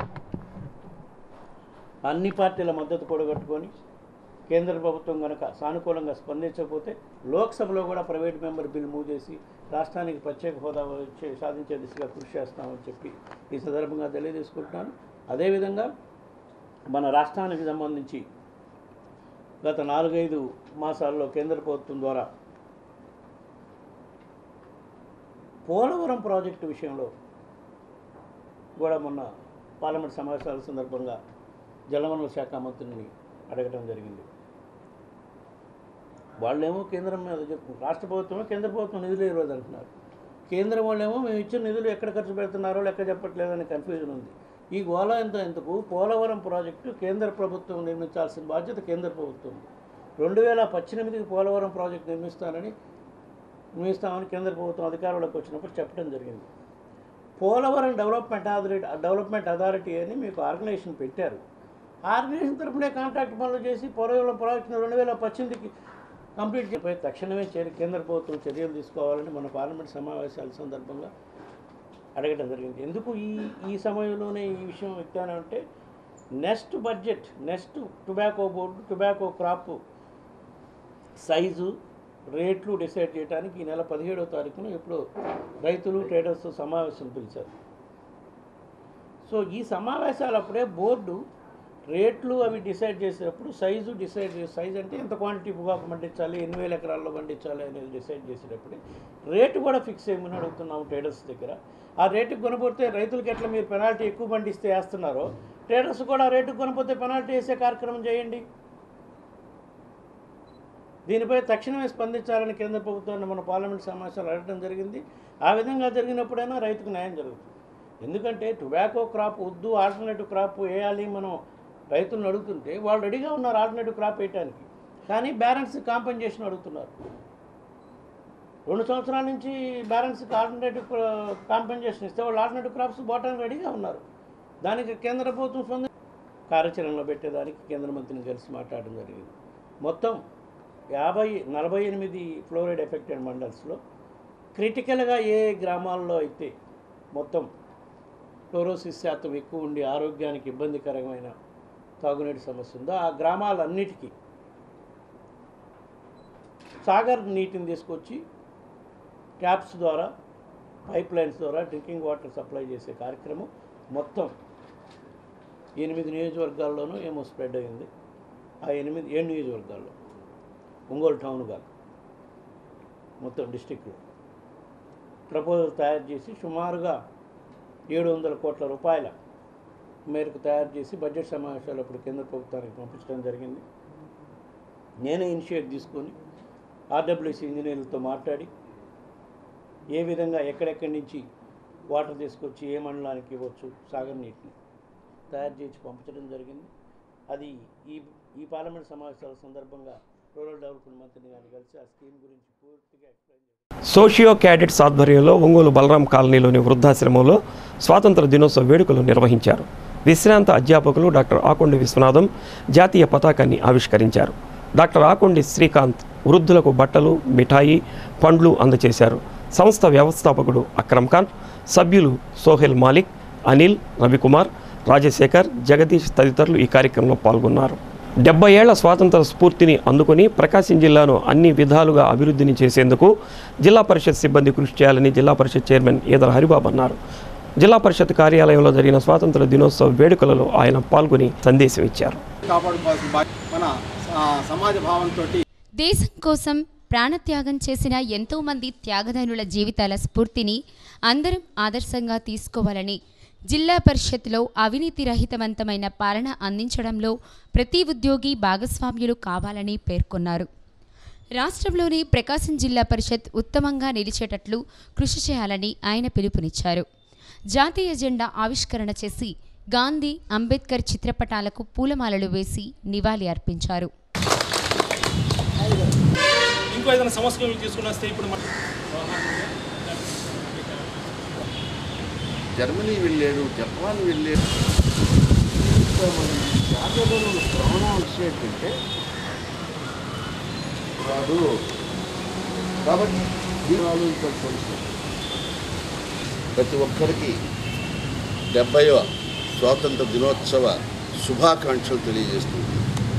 అన్ని పార్టీల మద్దతు కూడగట్టుకొని కేంద్ర ప్రభుత్వం కనుక సానుకూలంగా స్పందించకపోతే లోక్సభలో కూడా ప్రైవేట్ మెంబర్ బిల్ మూవ్ చేసి రాష్ట్రానికి ప్రత్యేక హోదా వచ్చే సాధించే దిశగా కృషి చేస్తామని చెప్పి ఈ సందర్భంగా తెలియజేసుకుంటున్నాను అదేవిధంగా మన రాష్ట్రానికి సంబంధించి గత నాలుగైదు మాసాల్లో కేంద్ర ప్రభుత్వం ద్వారా పోలవరం ప్రాజెక్టు విషయంలో కూడా మొన్న పార్లమెంట్ సమావేశాల సందర్భంగా జలవనరుల శాఖ మంత్రిని అడగడం జరిగింది వాళ్ళేమో కేంద్రం మీద చెప్పు రాష్ట్ర ప్రభుత్వమో కేంద్ర ప్రభుత్వం నిధులు ఇవ్వదు అంటున్నారు కేంద్రం వాళ్ళేమో మేము ఇచ్చిన నిధులు ఎక్కడ ఖర్చు పెడుతున్నారో లెక్క చెప్పట్లేదని కన్ఫ్యూజన్ ఉంది ఈ గోళ ఎంత ఎందుకు పోలవరం ప్రాజెక్టు కేంద్ర ప్రభుత్వం నిర్మించాల్సిన బాధ్యత కేంద్ర ప్రభుత్వం రెండు వేల పద్దెనిమిదికి పోలవరం ప్రాజెక్టు నిర్మిస్తానని నిర్మిస్తామని కేంద్ర ప్రభుత్వం అధికారంలోకి వచ్చినప్పుడు చెప్పడం జరిగింది Polavaram development authority development authority అని మీకు ఆర్గనైజేషన్ పెట్టారు ఆర్గనైజేషన్ తరపునే కాంట్రాక్ట్ పనులు చేసి పోలవరం ప్రాజెక్టును రెండు వేల పద్దెనిమిదికి కంప్లీట్ చేసిపోయి తక్షణమే చేరి కేంద్ర ప్రభుత్వం చర్యలు తీసుకోవాలని మన పార్లమెంట్ సమావేశాల సందర్భంగా అడగడం జరిగింది ఎందుకు ఈ ఈ సమయంలోనే ఈ విషయం ఎత్తానంటే next budget next tobacco board tobacco crop size రేట్లు డిసైడ్ చేయడానికి ఈ నెల పదిహేడవ తారీఖున ఇప్పుడు రైతులు ట్రేడర్స్ సమావేశం పిలిచారు సో ఈ సమావేశాలప్పుడే బోర్డు రేట్లు అవి డిసైడ్ చేసేటప్పుడు సైజు డిసైడ్ చేసే సైజ్ అంటే ఎంత క్వాంటిటీ పొగాకు పండించాలి ఎన్ని వేల ఎకరాల్లో పండించాలి అనేది డిసైడ్ చేసేటప్పుడే రేటు కూడా ఫిక్స్ చేయమని అడుగుతున్నాం ట్రేడర్స్ దగ్గర ఆ రేటుకి కొనపోతే రైతులకి ఎట్లా మీరు పెనాల్టీ ఎక్కువ పండిస్తే వేస్తున్నారో ట్రేడర్స్ కూడా ఆ రేటుకు కొనపోతే పెనాల్టీ వేసే కార్యక్రమం చేయండి దీనిపై తక్షణమే స్పందించాలని కేంద్ర ప్రభుత్వాన్ని మన పార్లమెంట్ సమావేశాలు అడగడం జరిగింది ఆ విధంగా జరిగినప్పుడైనా రైతుకు న్యాయం జరుగుతుంది ఎందుకంటే టొబాకో క్రాప్ వద్దు ఆల్టర్నేటివ్ క్రాప్ వేయాలి మనం రైతులను అడుగుతుంటే వాళ్ళు రెడీగా ఉన్నారు ఆల్టర్నేటివ్ క్రాప్ వేయడానికి కానీ బ్యాలెన్స్ కాంపెన్సేషన్ అడుగుతున్నారు రెండు సంవత్సరాల నుంచి బ్యాలెన్స్కి ఆల్టర్నేటివ్ కాంపెన్సేషన్ ఇస్తే వాళ్ళు ఆల్టర్నేటివ్ క్రాప్స్ పోవడానికి రెడీగా ఉన్నారు దానికి కేంద్ర ప్రభుత్వం స్పంది కార్యాచరణలో పెట్టేదానికి కేంద్ర మంత్రిని కలిసి మాట్లాడడం జరిగింది మొత్తం యాభై నలభై ఎనిమిది ఫ్లోరైడ్ ఎఫెక్టెడ్ మండల్స్లో క్రిటికల్గా ఏ గ్రామాల్లో అయితే మొత్తం ఫ్లోరోసిస్ శాతం ఎక్కువ ఉండి ఆరోగ్యానికి ఇబ్బందికరమైన తాగునీటి సమస్య ఉందో ఆ గ్రామాలన్నిటికీ సాగర్ నీటిని తీసుకొచ్చి ట్యాప్స్ ద్వారా పైప్ లైన్స్ ద్వారా డ్రింకింగ్ వాటర్ సప్లై చేసే కార్యక్రమం మొత్తం ఎనిమిది నియోజకవర్గాల్లోనూ ఏమో స్ప్రెడ్ అయింది ఆ ఎనిమిది ఏడు నియోజకవర్గాల్లో ఒంగోలు టౌన్ కాదు మొత్తం డిస్టిక్లో ప్రపోజల్ తయారు చేసి సుమారుగా ఏడు వందల కోట్ల రూపాయల మేరకు తయారు చేసి బడ్జెట్ సమావేశాలు అప్పుడు కేంద్ర ప్రభుత్వానికి పంపించడం జరిగింది నేనే ఇనిషియేట్ తీసుకొని ఆర్డబ్ల్యూసీ ఇంజనీర్లతో మాట్లాడి ఏ విధంగా ఎక్కడెక్కడి నుంచి వాటర్ తీసుకొచ్చి ఏ మండలానికి ఇవ్వచ్చు సాగర్ నీటిని తయారు చేసి పంపించడం జరిగింది అది ఈ ఈ పార్లమెంట్ సమావేశాల సందర్భంగా రూరల్ డెవలప్మెంట్ మంత్రిని గారిని కలిసి ఆ స్కీమ్ గురించి పూర్తిగా ఎక్స్ప్లెయిన్ సోషియో క్యాడెట్స్ ఆధ్వర్యంలో ఒంగోలు బలరాం కాలనీలోని వృద్ధాశ్రమంలో స్వాతంత్ర దినోత్సవ వేడుకలు నిర్వహించారు విశ్రాంత అధ్యాపకులు డాక్టర్ ఆకొండి విశ్వనాథం జాతీయ పతాకాన్ని ఆవిష్కరించారు డాక్టర్ ఆకొండి శ్రీకాంత్ వృద్ధులకు బట్టలు మిఠాయి పండ్లు అందజేశారు సంస్థ వ్యవస్థాపకుడు అక్రమ్ ఖాన్ సభ్యులు సోహెల్ మాలిక్ అనిల్ రవికుమార్ రాజశేఖర్ జగదీష్ తదితరులు ఈ కార్యక్రమంలో పాల్గొన్నారు డెబ్బై ఏళ్ల స్వాతంత్ర స్ఫూర్తిని అందుకుని ప్రకాశం జిల్లాను అన్ని విధాలుగా అభివృద్ధిని చేసేందుకు జిల్లా పరిషత్ సిబ్బంది కృషి చేయాలని జిల్లా పరిషత్ చైర్మన్ ఈదర హరిబాబు అన్నారు జిల్లా పరిషత్ కార్యాలయంలో జరిగిన స్వాతంత్ర దినోత్సవ వేడుకలలో ఆయన పాల్గొని సందేశం ఇచ్చారు కాపాడుకోవాల్సిన బాధ్యత మన ఆ, సమాజ భావంతో దేశం కోసం ప్రాణత్యాగం చేసిన ఎంతో మంది త్యాగదనుల జీవితాల స్ఫూర్తిని అందరం ఆదర్శంగా తీసుకోవాలని జిల్లా పరిషత్లో అవినీతి రహితవంతమైన పాలన అందించడంలో ప్రతి ఉద్యోగి భాగస్వామ్యులు కావాలని పేర్కొన్నారు రాష్ట్రంలోని ప్రకాశం జిల్లా పరిషత్ ఉత్తమంగా నిలిచేటట్లు కృషి చేయాలని ఆయన పిలుపునిచ్చారు జాతీయ జెండా ఆవిష్కరణ చేసి గాంధీ అంబేద్కర్ చిత్రపటాలకు పూలమాలలు వేసి నివాళి అర్పించారు ఇంకో ఏదైనా సంస్కరణలు తీసుకుని వస్తే ఇప్పుడు మన జర్మనీ వెళ్ళాడు జపాన్ వెళ్ళాడు ప్రాణాలు ఏంటంటే వాడు కాబట్టి దీని ఆలోచించాల్సిన ప్రతి ఒక్కరికి డెబ్బైవ స్వాతంత్ర దినోత్సవ శుభాకాంక్షలు తెలియజేస్తుంది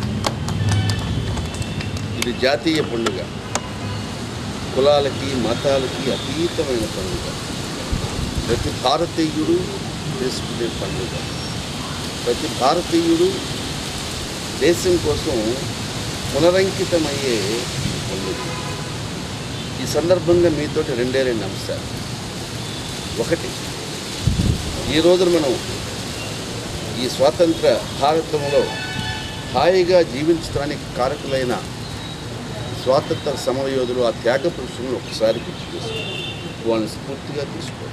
ఇది జాతీయ పండుగ కులాలకి మతాలకి అతీతమైన పండుగ ప్రతి భారతీయుడు చేసుకునే పండుగ ప్రతి భారతీయుడు దేశం కోసం పునరంకితమయ్యే పండుగ ఈ సందర్భంగా మీతోటి రెండే రెండు అంశాలు ఒకటి ఈ రోజున మనం ఈ స్వాతంత్ర భారతంలో హాయిగా జీవించడానికి కారకులైన స్వాతంత్ర సమరయోధులు ఆ త్యాగ పురుషులను ఒకసారి గుర్తు చేసుకోవాలి వాళ్ళని స్ఫూర్తిగా తీసుకోవాలి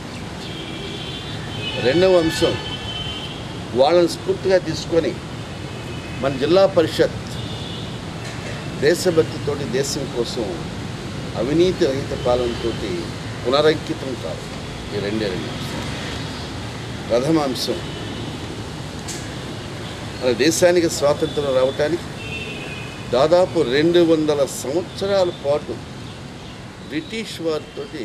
రెండవ అంశం వాళ్ళని స్ఫూర్తిగా తీసుకొని మన జిల్లా పరిషత్ దేశభక్తితోటి దేశం కోసం అవినీతి రహిత పాలనతో పునరంకితం కాదు ఈ రెండే రెండు అంశాలు ప్రథమ అంశం మన దేశానికి స్వాతంత్రం రావటానికి దాదాపు రెండు వందల సంవత్సరాల పాటు బ్రిటిష్ వారితోటి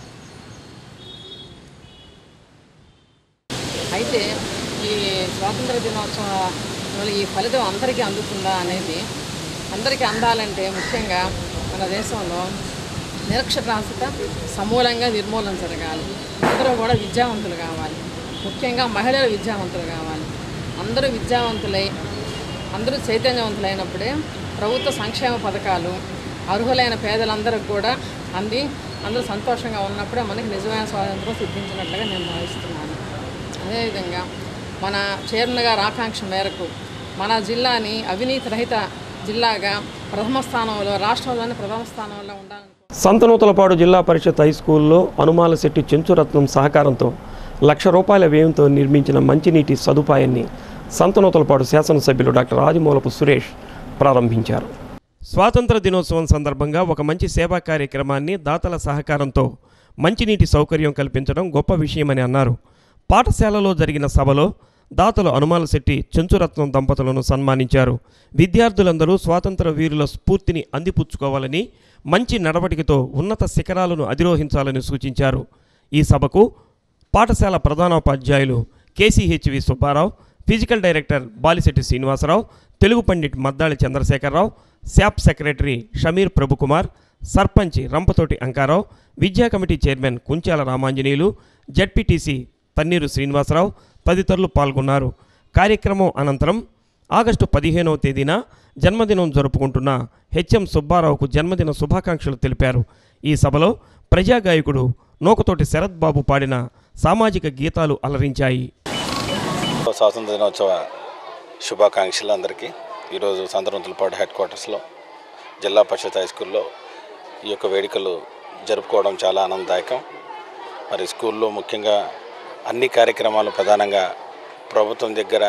అయితే ఈ స్వాతంత్ర దినోత్సవం ఈ ఫలితం అందరికీ అందుతుందా అనేది అందరికీ అందాలంటే ముఖ్యంగా మన దేశంలో నిరక్షరాస్యత సమూలంగా నిర్మూలన జరగాలి అందరూ కూడా విద్యావంతులు కావాలి ముఖ్యంగా మహిళలు విద్యావంతులు కావాలి అందరూ విద్యావంతులై అందరూ చైతన్యవంతులైనప్పుడే ప్రభుత్వ సంక్షేమ పథకాలు అర్హులైన పేదలందరికీ కూడా అంది అందరూ సంతోషంగా ఉన్నప్పుడే మనకి నిజమైన స్వాతంత్రం సిద్ధించినట్లుగా నేను భావిస్తున్నాను అదేవిధంగా మన చైర్మన్ గారి ఆకాంక్ష మేరకు మన జిల్లాని అవినీతి రహిత జిల్లాగా ప్రథమ స్థానంలో రాష్ట్రంలోని ప్రథమ స్థానంలో ఉండాలని సంతనూతలపాడు జిల్లా పరిషత్ హై స్కూల్లో అనుమాల శెట్టి చెంచురత్నం సహకారంతో లక్ష రూపాయల వ్యయంతో నిర్మించిన మంచినీటి సదుపాయాన్ని సంతనూతలపాడు శాసనసభ్యులు డాక్టర్ ఆదిమూలపు సురేష్ ప్రారంభించారు స్వాతంత్ర దినోత్సవం సందర్భంగా ఒక మంచి సేవా కార్యక్రమాన్ని దాతల సహకారంతో మంచినీటి సౌకర్యం కల్పించడం గొప్ప విషయమని అన్నారు పాఠశాలలో జరిగిన సభలో దాతలు అనుమాల శెట్టి చెంచురత్నం దంపతులను సన్మానించారు విద్యార్థులందరూ స్వాతంత్ర వీరుల స్ఫూర్తిని అందిపుచ్చుకోవాలని మంచి నడవడికతో ఉన్నత శిఖరాలను అధిరోహించాలని సూచించారు ఈ సభకు పాఠశాల ప్రధానోపాధ్యాయులు KCHV Subbarao physical director Balisetti Srinivasarao Telugu pandit Maddali Chandrasekhararao SAAP secretary Shameer Prabhukumar sarpanch Rampathoti Ankarao విద్యా committee chairman Kunchala Ramanjaneyulu ZPTC Thanneeru Srinivasarao తదితరులు పాల్గొన్నారు కార్యక్రమం అనంతరం ఆగస్టు పదిహేనవ తేదీన జన్మదినం జరుపుకుంటున్న హెచ్ఎం సుబ్బారావుకు జన్మదిన శుభాకాంక్షలు తెలిపారు ఈ సభలో ప్రజాగాయకుడు నోకతోటి శరత్ బాబు పాడిన సామాజిక గీతాలు అలరించాయి స్వాతంత్ర దినోత్సవ శుభాకాంక్షలు అందరికీ ఈరోజు సంతరంతులపాడు హెడ్ క్వార్టర్స్లో జిల్లా పరిషత్ హై స్కూల్లో ఈ యొక్క వేడుకలు జరుపుకోవడం చాలా ఆనందదాయకం మరి స్కూల్లో ముఖ్యంగా అన్ని కార్యక్రమాలు ప్రధానంగా ప్రభుత్వం దగ్గర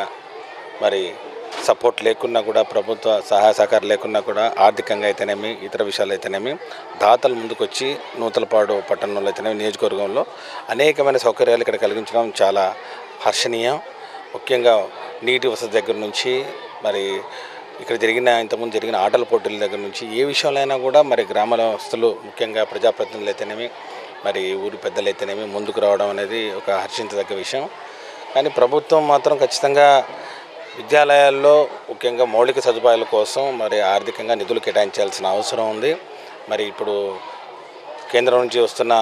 మరి సపోర్ట్ లేకున్నా కూడా ప్రభుత్వ సహాయ సహకారం లేకున్నా కూడా ఆర్థికంగా అయితేనేమి ఇతర విషయాలు అయితేనేమి దాతలు ముందుకొచ్చి నూతలపాడు పట్టణంలో అయితేనేమి నియోజకవర్గంలో అనేకమైన సౌకర్యాలు ఇక్కడ కలిగించడం చాలా హర్షణీయం ముఖ్యంగా నీటి వసతి దగ్గర నుంచి మరి ఇక్కడ జరిగిన ఇంతకుముందు జరిగిన ఆటల పోటీల దగ్గర నుంచి ఏ విషయంలో అయినా కూడా మరి గ్రామస్తులు ముఖ్యంగా ప్రజాప్రతినిధులు అయితేనేమి మరి ఊరి పెద్దలు అయితేనేమి ముందుకు రావడం అనేది ఒక హర్షించదగ్గ విషయం కానీ ప్రభుత్వం మాత్రం ఖచ్చితంగా విద్యాలయాల్లో ముఖ్యంగా మౌలిక సదుపాయాల కోసం మరి ఆర్థికంగా నిధులు కేటాయించాల్సిన అవసరం ఉంది మరి ఇప్పుడు కేంద్రం నుంచి వస్తున్న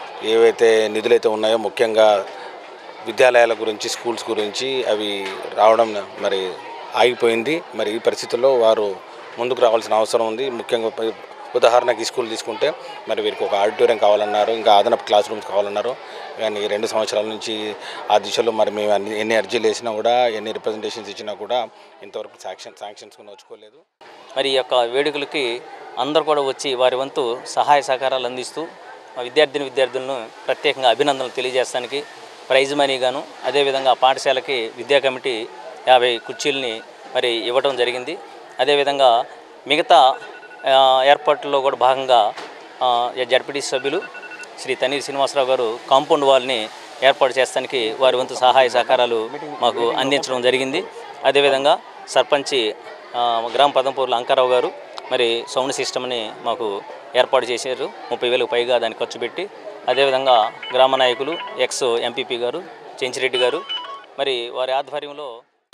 ఏవైతే నిధులైతే ఉన్నాయో ముఖ్యంగా విద్యాలయాల గురించి స్కూల్స్ గురించి అవి రావడం మరి ఆగిపోయింది మరి ఈ పరిస్థితుల్లో వారు ముందుకు రావాల్సిన అవసరం ఉంది ముఖ్యంగా ప- ఉదాహరణకి ఈ స్కూల్ తీసుకుంటే మరి వీరికి ఒక ఆడిటోరియం కావాలన్నారు ఇంకా అదనపు క్లాస్ రూమ్స్ కావాలన్నారు కానీ రెండు సంవత్సరాల నుంచి ఆ దిశలో మరి మేము అన్ని ఎన్ని అర్జీలు వేసినా కూడా ఎన్ని రిప్రజెంటేషన్స్ ఇచ్చినా కూడా ఇంతవరకు శాంక్షన్ శాంక్షన్స్ నోచుకోలేదు మరి ఈ యొక్క వేడుకలకి అందరూ కూడా వచ్చి వారి వంతు సహాయ సహకారాలు అందిస్తూ మా విద్యార్థిని విద్యార్థులను ప్రత్యేకంగా అభినందనలు తెలియజేస్తానికి ప్రైజ్ మనీ గాను అదేవిధంగా ఆ పాఠశాలకి విద్యా కమిటీ యాభై కుర్చీలని మరి ఇవ్వడం జరిగింది అదేవిధంగా మిగతా ఆ, ఏర్పాట్లలో కూడా భాగంగా జడ్పీటీ సభ్యులు శ్రీ తన్నీర్ శ్రీనివాసరావు గారు కాంపౌండ్ వాల్ని ఏర్పాటు చేస్తానికి వారి వంతు సహాయ సహకారాలు మాకు అందించడం జరిగింది అదేవిధంగా సర్పంచి ఆ, గ్రామ పదంపూర్ల అంకారావు గారు మరి సౌండ్ సిస్టమ్ని మాకు ఏర్పాటు చేశారు ముప్పై వేలకు పైగా దాన్ని ఖర్చు పెట్టి అదేవిధంగా గ్రామ నాయకులు ఎక్స్ ఎంపీపీ గారు చెంచిరెడ్డి గారు మరి వారి ఆధ్వర్యంలో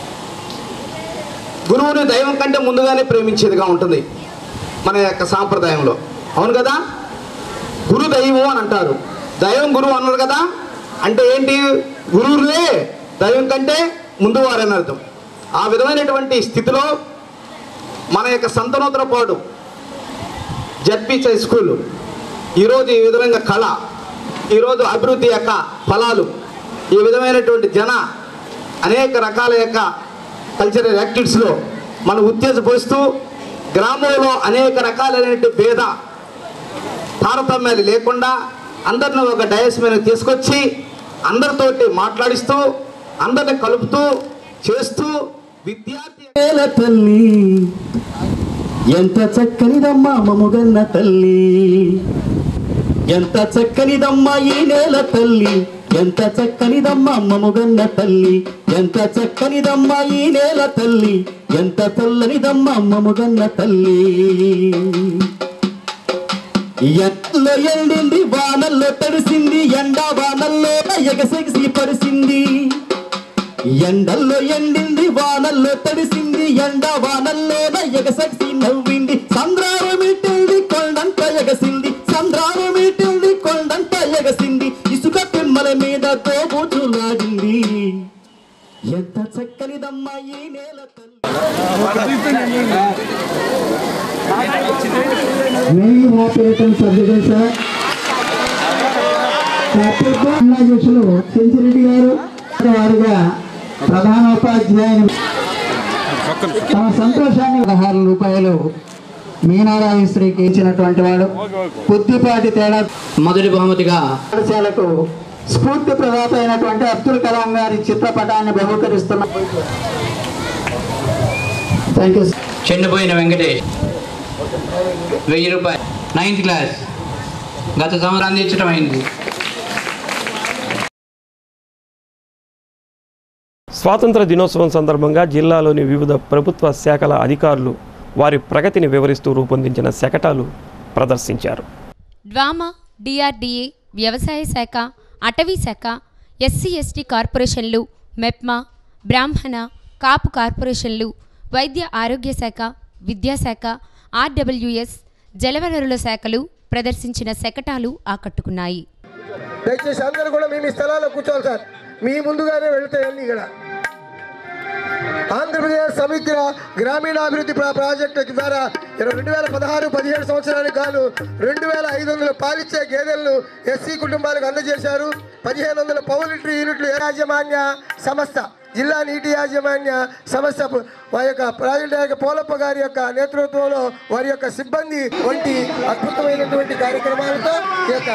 గురువుని దైవం కంటే ముందుగానే ప్రేమించేదిగా ఉంటుంది మన యొక్క సాంప్రదాయంలో అవును కదా గురు దైవం అని అంటారు దైవం గురువు అన్నారు కదా అంటే ఏంటి గురువులే దైవం కంటే ముందు వారని అర్థం ఆ విధమైనటువంటి స్థితిలో మన యొక్క సంతనోత్తర పాడు జడ్పీ హై స్కూల్ ఈరోజు ఈ విధమైన కళ ఈరోజు అభివృద్ధి యొక్క ఫలాలు ఈ విధమైనటువంటి జన అనేక రకాల యొక్క కల్చరల్ యాక్టివిటీస్లో మనం ఉత్తేజపరుస్తూ గ్రామంలో అనేక రకాలైన భేద తారతమ్యాలు లేకుండా అందరిని ఒక డయస్ మీద తీసుకొచ్చి అందరితోటి మాట్లాడిస్తూ అందరిని కలుపుతూ చేస్తూ విద్యార్థి నేల తల్లి ఎంత చక్కనిదమ్మా మముగన్న తల్లి ఎంత చక్కనిదమ్మా ఈ నేల తల్లి ఎంత చక్కనిదమ్మా మముగన్న తల్లి ఎంత చక్కనిదమ్మా ఈ నేల తల్లి ఎంత తెల్లనిదమ్మా మముగన్న తల్లి ఎట్లో ఎండింది వానల్లో తడిసింది ఎండ వానల్లో ఎగసెగసి పరిసింది ఎండల్లో ఎండింది వానల్లో తడిసింది ఎండ వానల్లో ఎగసెగసి నవ్వింది సంద్రారం ఇట్టింది కొండంత ఎగసింది సంద్రారం ఇట్టింది కొండంత ఎగసింది ఇసుక పిమ్మల మీద తోబూచులాడింది ఎంత చక్కనిదమ్మా ఈ నేల మెయిన్ ఆపరేటర్ సభ్యులు సార్ అధ్యక్షులు సెంచిరెడ్డి గారు వారిగా ప్రధానోపాధ్యాయుని తమ సంతోషాన్ని పదహారు రూపాయలు మీనారాయశ్రీకి ఇచ్చినటువంటి వాడు కొద్దిపాటి తేడా మొదటి బహుమతిగా పాఠశాలకు స్ఫూర్తి ప్రదాత అయినటువంటి అబ్దుల్ కలాం గారి చిత్రపటాన్ని బహుకరిస్తున్న థ్యాంక్ యూ చెండిపోయిన వెంకటేష్ వెయ్యి రూపాయలు నైన్త్ క్లాస్ గత సంవత్సరం అందించడం అయింది స్వాతంత్ర దినోత్సవం సందర్భంగా జిల్లాలోని వివిధ ప్రభుత్వ శాఖల అధికారులు వారి ప్రగతిని వివరిస్తూ రూపొందించిన శకటాలు ప్రదర్శించారు డ్వామా డిఆర్డీఏ వ్యవసాయ శాఖ అటవీ శాఖ ఎస్సీ ఎస్టీ కార్పొరేషన్లు మెప్మా బ్రాహ్మణ కాపు కార్పొరేషన్లు వైద్య ఆరోగ్య శాఖ విద్యాశాఖ ఆర్డబ్ల్యూఎస్ జలవనరుల శాఖలు ప్రదర్శించిన శకటాలు ఆకట్టుకున్నాయి దయచేసి అందరూ కూడా మేము ఈ స్థలాల్లో కూర్చోవాలి సార్ మీ ముందుగానే వెళుతాయండి ఇక్కడ ఆంధ్రప్రదేశ్ సమగ్ర గ్రామీణాభివృద్ధి ప్రా- ప్రాజెక్టు ద్వారా రెండు వేల పదహారు పదిహేడు సంవత్సరానికి గాను రెండు వేల ఐదు వందల పాలిచ్చే గేదెలను ఎస్సీ కుటుంబాలకు అందజేశారు పదిహేను వందల పౌలిట్రీ యూనిట్లు యాజమాన్య సంస్థ జిల్లా నీటి యాజమాన్య సంస్థ పు- వారి యొక్క ప్రాజెక్టు డైరెక్టర్ పోలప్ప గారి యొక్క నేతృత్వంలో వారి యొక్క సిబ్బంది వంటి అద్భుతమైనటువంటి కార్యక్రమాలతో ఈ యొక్క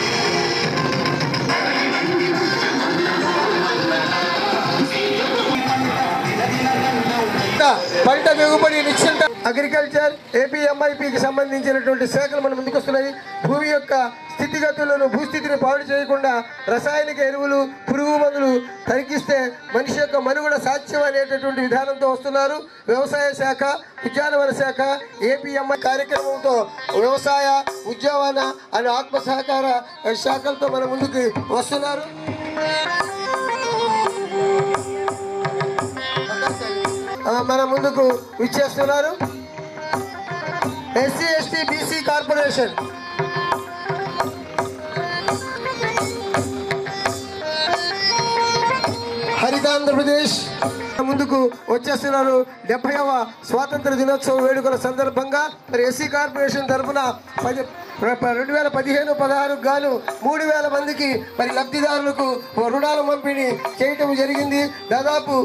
పంట దిగుబడి నిశ్చింత అగ్రికల్చర్ ఏపీఎంఐపికి సంబంధించినటువంటి శాఖలు మన ముందుకు వస్తున్నాయి భూమి యొక్క స్థితిగతులను భూస్థితిని పాడు చేయకుండా రసాయనిక ఎరువులు పురుగు మందులు తగ్గిస్తే మనిషి యొక్క మనుగడ సాధ్యం అనేటటువంటి విధానంతో వస్తున్నారు వ్యవసాయ శాఖ ఉద్యానవన శాఖ ఏపీఎంఐ కార్యక్రమంతో వ్యవసాయ ఉద్యానవన అనే ఆత్మ సహకార శాఖలతో మన ముందుకు వస్తున్నారు ఆ, మన ముందుకు విచ్చేస్తున్నారు SC ST BC corporation Harithandhrapradesh ముందుకు వచ్చేస్తున్నారు డెబ్బైవ స్వాతంత్ర దినోత్సవ వేడుకల సందర్భంగా మరి ఎస్సీ కార్పొరేషన్ తరఫున పది ప్ర- రెండు వేల పదిహేను పదహారుకు గాను మూడు వేల మందికి మరి లబ్ధిదారులకు రుణాల పంపిణీ చేయటం జరిగింది దాదాపు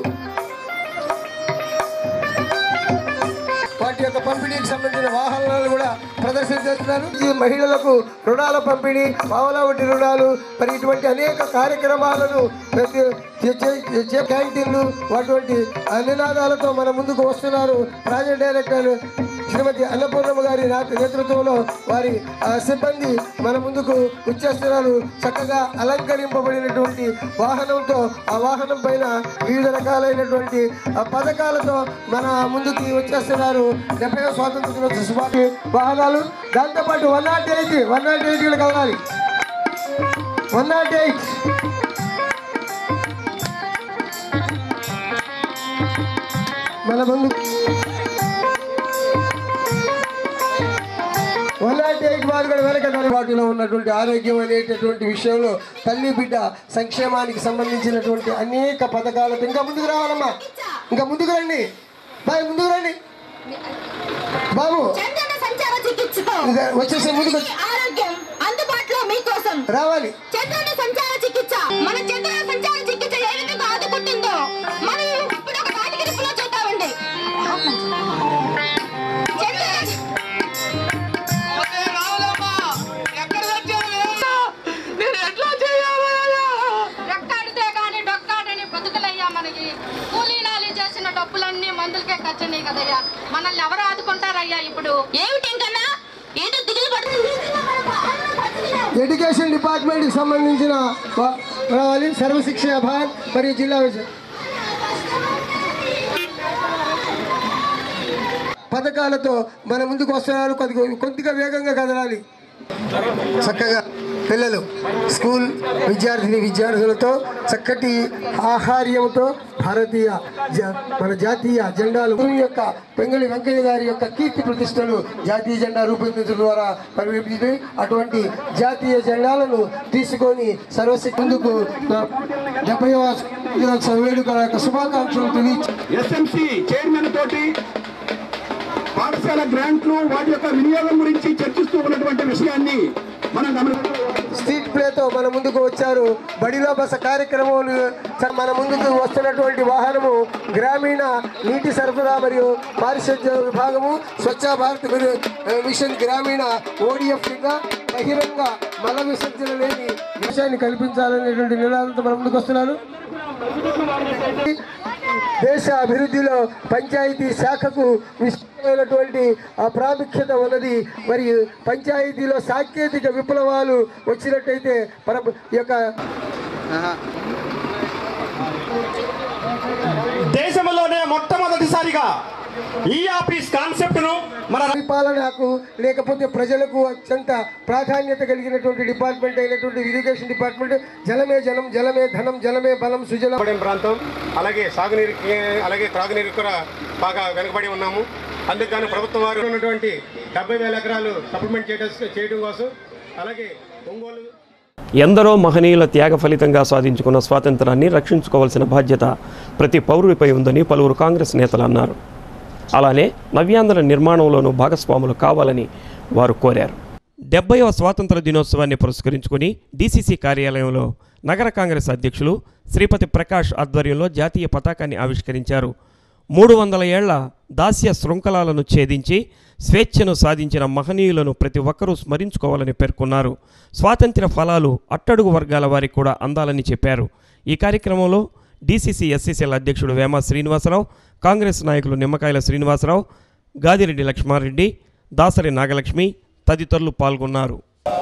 వాటి యొక్క పంపిణీకి సంబంధించిన వాహనాలు కూడా ప్రదర్శన చేస్తున్నారు ఈ మహిళలకు రుణాల పంపిణీ పావలా వడ్డీ రుణాలు మరి ఇటువంటి అనేక కార్యక్రమాలను ప్రతి చే- చే- చే- క్యాంటీన్లు అటువంటి నినాదాలతో మన ముందుకు వస్తున్నారు ప్రాజెక్ట్ డైరెక్టర్ శ్రీమతి అన్నపూర్ణమ్మ గారి నా- నేతృత్వంలో వారి ఆ, సిబ్బంది మన ముందుకు వచ్చేస్తున్నారు చక్కగా అలంకరింపబడినటువంటి వాహనంతో ఆ వాహనం పైన వివిధ రకాలైనటువంటి ఆ, పథకాలతో మన ముందుకి వచ్చేస్తున్నారు డెబ్బై స్వాతంత్ర దినోత్సవ శుభాకాంక్షలు. వాహనాలు దాంతోపాటు one nought eight one nought eight కూడా కలగాలి వన్ నాట్ ఎయిట్ మన ముందు వన్ నాట్ ఎయిట్ వారు కూడా వెనక వాటిలో ఉన్నటువంటి ఆరోగ్యం అనేటటువంటి విషయంలో తల్లి బిడ్డ సంక్షేమానికి సంబంధించినటువంటి అనేక పథకాలతో ఇంకా ముందుకు రావాలమ్మా ఇంకా ముందుకు రండి బాయ్ ముందుకు రండి బాబు సంచార చికిత్సతో ఇంకా వచ్చేసి ముందుకు వచ్చి- ఆరోగ్యం అందుబాటులో మీకోసం రావాలి చంద్రుని సంచార చికిత్స మన చంద్రుని సంచార చికిత్స ఏ విధంగా ఆదుకుంటుందో మనం ఇప్పుడు ఒక నాటిక రూపంలో చూద్దామండి వచ్చినాయి కదయ్యా మనల్ని ఎవరు ఆదుకుంటారయ్యా ఇప్పుడు ఏమిటి ఇంకన్నా ఏంటో దిగులు పడుతుంది ఎడ్యుకేషన్ డిపార్ట్మెంట్కి సంబంధించిన వా- రావాలి సర్వశిక్ష అభియాన్ మరియు జిల్లా విజయ పథకాలతో మన ముందుకు వస్తున్నారు కొద్దిగా కొద్దిగా వేగంగా కదలాలి చక్కగా పిల్లలు స్కూల్ విద్యార్థిని విద్యార్థులతో చక్కటి ఆహార్యంతో భారతీయ జ- మన జాతీయ జెండాలు భూమి యొక్క పెంగళి వెంకయ్య గారి యొక్క కీర్తి ప్రతిష్టలు జాతీయ జెండా రూపొందించడం ద్వారా పరిగణించింది అటువంటి జాతీయ జెండాలను తీసుకొని సర్వశక్తి ముందుకు డెబ్బై వేడుకల యొక్క శుభాకాంక్షలు తెలియచే ఎస్ఎంసి చైర్మన్ తోటి పాఠశాల గ్రాంట్లు వాటి యొక్క వినియోగం గురించి చర్చిస్తూ ఉన్నటువంటి విషయాన్ని మనం గమని స్ట్రీట్ ప్లేతో మన ముందుకు వచ్చారు బడిలో బస కార్యక్రమాలు చ- మన ముందుకు వస్తున్నటువంటి వాహనము గ్రామీణ నీటి సరఫరా మరియు పారిశుద్ధ్య విభాగము స్వచ్ఛ భారత్ మిరు- మిషన్ గ్రామీణ ఓడిఎఫ్ కింద బహిరంగ మల విసర్జన లేని విషయాన్ని కల్పించాలనేటువంటి నినాదంతో మన ముందుకు వస్తున్నారు దేశ అభివృద్ధిలో పంచాయతీ శాఖకు విస్తృతమైనటువంటి ఆ ప్రాముఖ్యత ఉన్నది మరియు పంచాయతీలో సాంకేతిక విప్లవాలు వచ్చినట్టయితే మన ఈ యొక్క దేశంలోనే మొట్టమొదటిసారిగా ఈ ఆఫీస్ కాన్సెప్ట్ ను మన పరిపాలనకు లేకపోతే ప్రజలకు అత్యంత ప్రాధాన్యత కలిగినటువంటి డిపార్ట్మెంట్ అయినటువంటి ఇరిగేషన్ డిపార్ట్మెంట్ జలమే జనం జలమే ధనం జలమే బలం సుజలం ప్రాంతం అలాగే సాగునీరు అలాగే త్రాగునీరు కూడా బాగా వెనుకబడి ఉన్నాము అందుకని ప్రభుత్వం వారు ఉన్నటువంటి డెబ్బై వేల ఎకరాలు సప్లిమెంట్ చేయడం చేయడం కోసం అలాగే ఒంగోలు ఎందరో మహనీయుల త్యాగ ఫలితంగా సాధించుకున్న స్వాతంత్రాన్ని రక్షించుకోవాల్సిన బాధ్యత ప్రతి పౌరుడిపై ఉందని పలువురు కాంగ్రెస్ నేతలు అన్నారు అలానే నవ్యాంధ్ర నిర్మాణంలోనూ భాగస్వాములు కావాలని వారు కోరారు డెబ్బైవ స్వాతంత్ర దినోత్సవాన్ని పురస్కరించుకుని డీసీసీ కార్యాలయంలో నగర కాంగ్రెస్ అధ్యక్షులు శ్రీపతి ప్రకాష్ ఆధ్వర్యంలో జాతీయ పతాకాన్ని ఆవిష్కరించారు మూడు వందల ఏళ్ల దాస్య శృంఖలాలను ఛేదించి స్వేచ్ఛను సాధించిన మహనీయులను ప్రతి ఒక్కరూ స్మరించుకోవాలని పేర్కొన్నారు స్వాతంత్ర్య ఫలాలు అట్టడుగు వర్గాల వారికి కూడా అందాలని చెప్పారు ఈ కార్యక్రమంలో డీసీసీ ఎస్సీసీల అధ్యక్షుడు వేమ శ్రీనివాసరావు కాంగ్రెస్ నాయకులు నిమ్మకాయల శ్రీనివాసరావు గాదిరెడ్డి లక్ష్మారెడ్డి దాసరి నాగలక్ష్మి తదితరులు పాల్గొన్నారు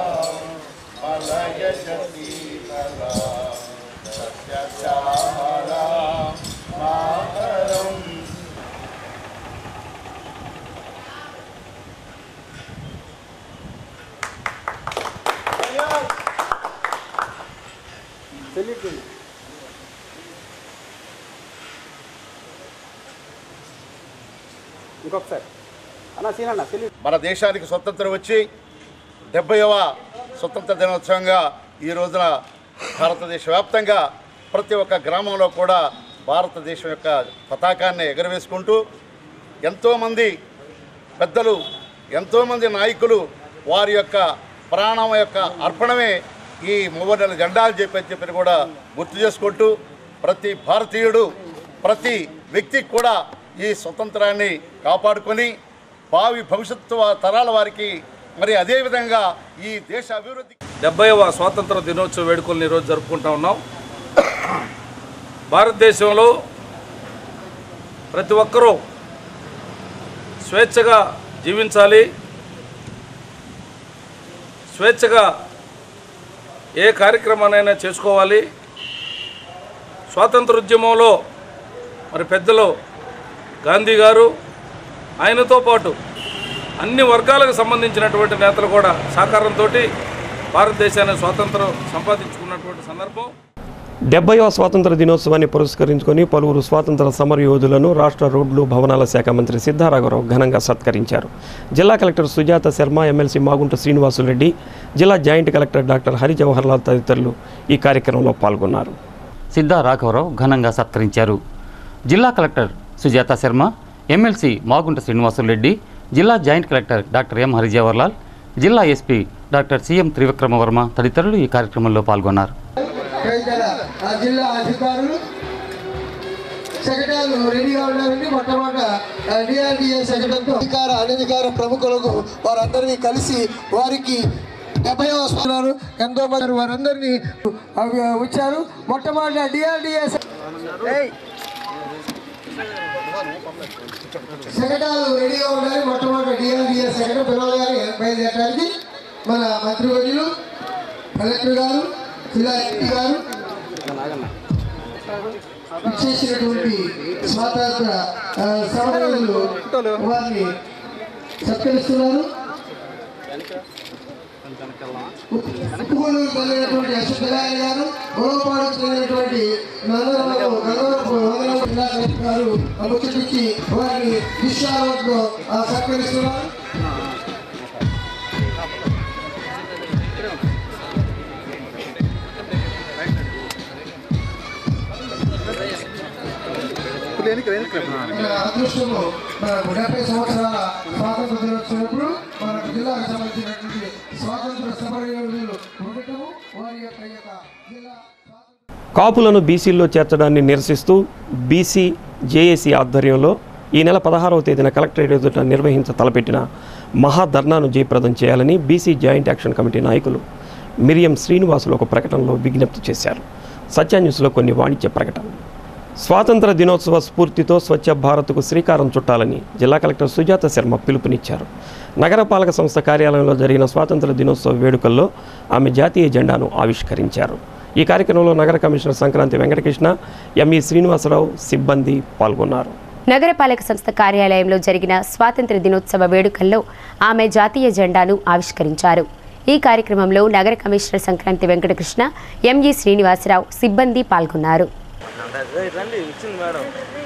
ఇంకొకసారి అన్న సీనన్న సెల్యూట్ మన దేశానికి స్వతంత్రం వచ్చి డెబ్బైవ స్వతంత్ర దినోత్సవంగా ఈ రోజున భారతదేశ వ్యాప్తంగా ప్రతి ఒక్క గ్రామంలో కూడా భారతదేశం యొక్క పతాకాన్ని ఎగరవేసుకుంటూ ఎంతోమంది పెద్దలు ఎంతోమంది నాయకులు వారి యొక్క ప్రాణం యొక్క అర్పణమే ఈ మూడు నెలల జెండాలు చెప్పని చెప్పి కూడా గుర్తు చేసుకుంటూ ప్రతి భారతీయుడు ప్రతి వ్యక్తికి కూడా ఈ స్వతంత్రాన్ని కాపాడుకొని భావి భవిష్యత్తు తరాల వారికి మరి అదేవిధంగా ఈ దేశ అభివృద్ధి డెబ్బైవ స్వాతంత్ర దినోత్సవ వేడుకలను ఈరోజు జరుపుకుంటా ఉన్నాం భారతదేశంలో ప్రతి ఒక్కరూ స్వేచ్ఛగా జీవించాలి స్వేచ్ఛగా ఏ కార్యక్రమాన్నైనా చేసుకోవాలి స్వాతంత్రోద్యమంలో మరి పెద్దలు గాంధీ గారు ఆయనతో పాటు అన్ని వర్గాలకు సంబంధించినటువంటి నేతలు కూడా సహకారంతో భారతదేశాన్ని స్వాతంత్రం సంపాదించుకున్నటువంటి సందర్భం డెబ్బైవ స్వాతంత్ర దినోత్సవాన్ని పురస్కరించుకొని పలువురు స్వాతంత్ర సమరయోధులను రాష్ట్ర రోడ్లు భవనాల శాఖ మంత్రి సిద్ధారాఘవరావు ఘనంగా సత్కరించారు జిల్లా కలెక్టర్ సుజాత శర్మ ఎమ్మెల్సీ మాగుంట శ్రీనివాసులరెడ్డి జిల్లా joint collector doctor Hari Jawahar Lal తదితరులు ఈ కార్యక్రమంలో పాల్గొన్నారు సిద్ధా రాఘవరావు ఘనంగా సత్కరించారు జిల్లా కలెక్టర్ సుజాత శర్మ ఎమ్మెల్సీ మాగుంట శ్రీనివాసులరెడ్డి జిల్లా joint collector doctor M Harijawaharlal జిల్లా SP doctor CM Trivikrama Varma తదితరులు ఈ కార్యక్రమంలో పాల్గొన్నారు తదితర ఆ జిల్లా అధికారులు సెక్రటరీలు రెడీగా ఉన్నారండి మొట్టమొదట డిఆర్డిఏ సెక్రటరీతో అధికార అనధికార ప్రముఖులకు వారందరినీ కలిసి వారికి డెబ్బై వస్తున్నారు ఎంతో మంది వారందరినీ అవి వచ్చారు మొట్టమొదట డిఆర్డిఏ శకటాలు రెడీగా ఉండాలి మొట్టమొదటి డిఆర్డిఎస్ శకటం పిల్లలు గారి బయలుదేరడానికి మన మంత్రివర్యులు కలెక్టర్ గారు జిల్లా ఎంపీ గారు ఇచ్చేసినటువంటి స్వాతంత్ర ఆ, సమరయోధులు వారిని సత్కరిస్తున్నారు ఉప్పుకొండకు చెందినటువంటి అశోక్ వినాయక్ గారు గొడవపాడుకు చెందినటువంటి నందనరావు గంగవరపు వందనరావు జిల్లా కలెక్టర్ గారు ముచ్చటిచ్చి వారిని విశ్వాలతో సత్కరిస్తున్నారు మన అదృష్టము మనకు డెబ్బై సంవత్సరాల స్వాతంత్ర దినోత్సవప్పుడు మనకు జిల్లాకు సంబంధించినటువంటి స్వాతంత్ర సమరయోధులు ఉండటము వారి యొక్క ఈ యొక్క జిల్లా కాపులను బీసీల్లో చేర్చడాన్ని నిరసిస్తూ బీసీ జేఏసీ ఆధ్వర్యంలో ఈ నెల పదహారవ తేదీన కలెక్టరేట్ ఎదుట నిర్వహించ తలపెట్టిన మహాధర్నాను జయప్రదం చేయాలని బీసీ జాయింట్ యాక్షన్ కమిటీ నాయకులు మిరియం శ్రీనివాసులు ఒక ప్రకటనలో విజ్ఞప్తి చేశారు సత్య న్యూస్లో కొన్ని వాణిజ్య ప్రకటనలు స్వాతంత్ర దినోత్సవ స్ఫూర్తితో స్వచ్ఛ భారత్కు శ్రీకారం చుట్టాలని జిల్లా కలెక్టర్ సుజాత శర్మ పిలుపునిచ్చారు నగరపాలక సంస్థ కార్యాలయంలో జరిగిన స్వాతంత్ర దినోత్సవ వేడుకల్లో ఆమె జాతీయ జెండాను ఆవిష్కరించారు ఈ కార్యక్రమంలో నగర కమిషనర్ సంక్రాంతి వెంకటకృష్ణ ఎంఈ శ్రీనివాసరావు సిబ్బంది పాల్గొన్నారు నగరపాలక సంస్థ కార్యాలయంలో జరిగిన స్వాతంత్ర దినోత్సవ వేడుకల్లో ఆమె జాతీయ జెండాను ఆవిష్కరించారు ఈ కార్యక్రమంలో నగర కమిషనర్ సంక్రాంతి వెంకటకృష్ణ ఎంఈ శ్రీనివాసరావు సిబ్బంది పాల్గొన్నారు రండి ఇచ్చింది మేడం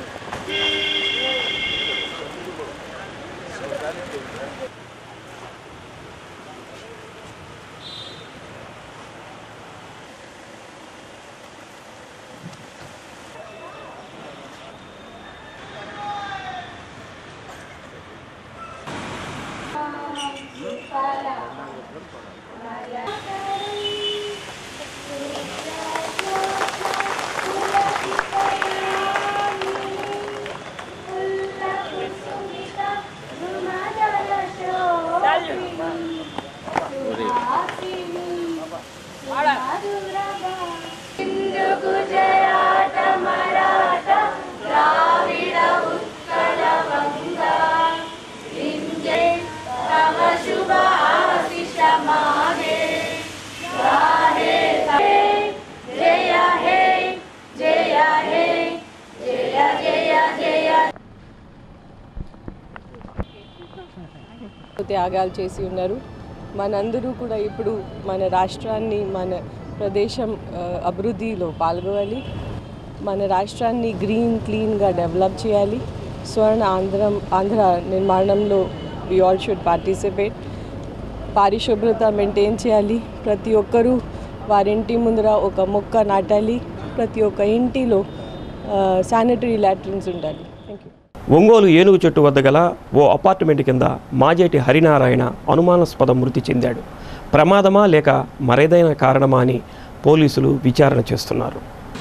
త్యాగాలు చేసి ఉన్నారు మనందరూ కూడా ఇప్పుడు మన రాష్ట్రాన్ని మన ప్రదేశం ఆ, అభివృద్ధిలో పాల్గొవాలి మన రాష్ట్రాన్ని గ్రీన్ క్లీన్గా డెవలప్ చేయాలి స్వర్ణ ఆంధ్రం ఆంధ్ర నిర్మాణంలో వి ఆల్ షుడ్ పార్టిసిపేట్ పారిశుభ్రత మెయింటైన్ చేయాలి ప్రతి ఒక్కరూ వారింటి ముందర ఒక మొక్క నాటాలి ప్రతి ఒక్క ఇంటిలో శానిటరీ లాట్రిన్స్ ఉండాలి థ్యాంక్ యూ ఒంగోలు ఏనుగు చెట్టు వద్ద గల ఓ అపార్ట్మెంట్ కింద మాజేటి హరినారాయణ అనుమానాస్పద మృతి చెందాడు ప్రమాదమా లేక మరేదైనా కారణమా అని పోలీసులు విచారణ చేస్తున్నారు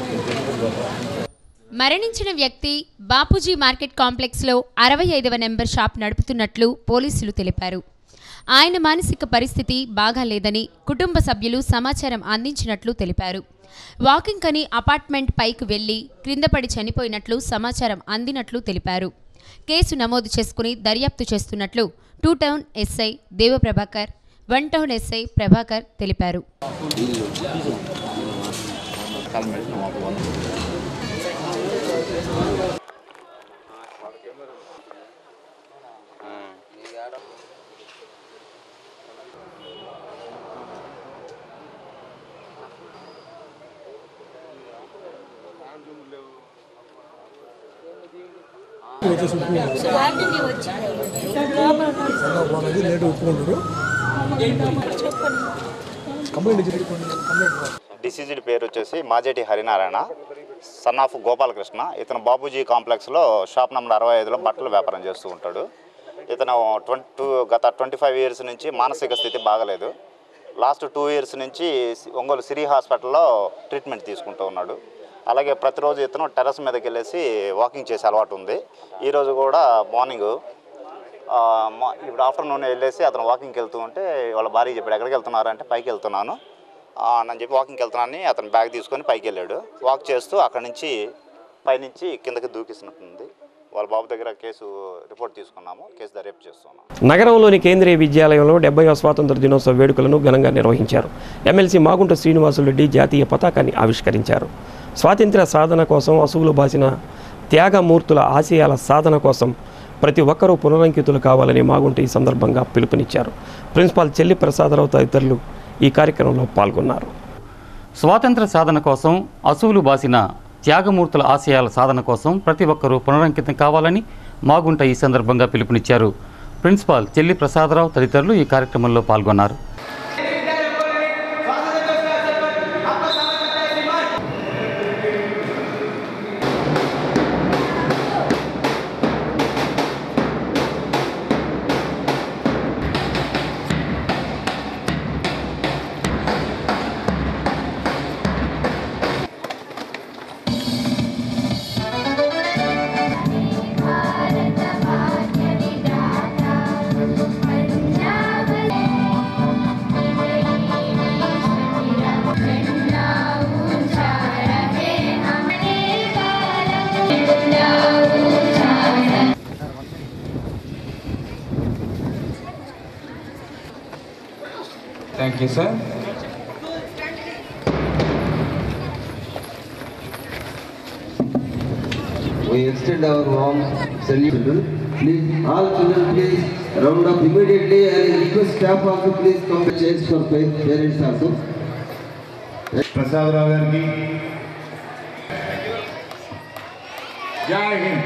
మరణించిన వ్యక్తి బాపూజీ మార్కెట్ కాంప్లెక్స్లో అరవై ఐదవ నెంబర్ షాప్ నడుపుతున్నట్లు పోలీసులు తెలిపారు ఆయన మానసిక పరిస్థితి బాగాలేదని కుటుంబ సభ్యులు సమాచారం అందించినట్లు తెలిపారు వాకింగ్ కని అపార్ట్మెంట్ పైకి వెళ్లి క్రిందపడి చనిపోయినట్లు సమాచారం అందినట్లు తెలిపారు కేసు నమోదు చేసుకుని దర్యాప్తు చేస్తున్నట్లు two town SI Devaprabhakar one town SI Prabhakar తెలిపారు లేట్ ఒప్పుకుంటారు కంప్లైంట్ డిసీజ్డ్ పేరు వచ్చేసి మాజేటి హరినారాయణ సన్ ఆఫ్ గోపాలకృష్ణ ఇతను బాబూజీ కాంప్లెక్స్లో షాప్ నెంబర్ అరవై ఐదులో బట్టలు వ్యాపారం చేస్తూ ఉంటాడు ఇతను ట్వంటీ గత ట్వంటీ ఫైవ్ ఇయర్స్ నుంచి మానసిక స్థితి బాగలేదు లాస్ట్ టూ ఇయర్స్ నుంచి ఒంగోలు సిరి హాస్పిటల్లో ట్రీట్మెంట్ తీసుకుంటూ ఉన్నాడు అలాగే ప్రతిరోజు ఇతను టెర్రస్ మీదకి వెళ్ళేసి వాకింగ్ చేసే అలవాటు ఉంది ఈరోజు కూడా మార్నింగ్ ఆ, మా- ఇప్పుడు ఆఫ్టర్నూన్ వెళ్ళేసి అతను వాకింగ్కి వెళ్తూ ఉంటే వాళ్ళ భార్య చెప్పాడు ఎక్కడికి వెళ్తున్నారు అంటే పైకి వెళ్తున్నాను ఆ, నన్ను చెప్పి వాకింగ్కి వెళ్తున్నానని అతను బ్యాగ్ తీసుకొని పైకి వెళ్ళాడు వాక్ చేస్తూ అక్కడి నుంచి పైనుంచి కిందకి దూకిస్తున్నట్టుంది వాళ్ళ బాబు దగ్గర కేసు రిపోర్ట్ తీసుకున్నాము కేసు దర్యాప్తు చేస్తున్నాం నగరంలోని కేంద్రీయ విద్యాలయంలో డెబ్బైవ స్వాతంత్ర దినోత్సవ వేడుకలను ఘనంగా నిర్వహించారు ఎమ్మెల్సీ మాగుంట శ్రీనివాసులరెడ్డి జాతీయ పతాకాన్ని ఆవిష్కరించారు స్వాతంత్ర్య సాధన కోసం అసువులు బాసిన త్యాగమూర్తుల ఆశయాల సాధన కోసం ప్రతి ఒక్కరూ పునరంకితులు కావాలని మాగుంట ఈ సందర్భంగా పిలుపునిచ్చారు ప్రిన్సిపాల్ చెల్లి ప్రసాదరావు తదితరులు ఈ కార్యక్రమంలో పాల్గొన్నారు స్వాతంత్ర సాధన కోసం అసువులు బాసిన త్యాగమూర్తుల ఆశయాల సాధన కోసం ప్రతి ఒక్కరూ పునరంకితం కావాలని మాగుంట ఈ సందర్భంగా పిలుపునిచ్చారు ప్రిన్సిపాల్ చెల్లి ప్రసాదరావు తదితరులు ఈ కార్యక్రమంలో పాల్గొన్నారు Thank you, sir. We extend our warm salute. Please, all children, please round up immediately and request staff also please come to chairs for pa- parents also. Prasadarao గారికి జై హింద్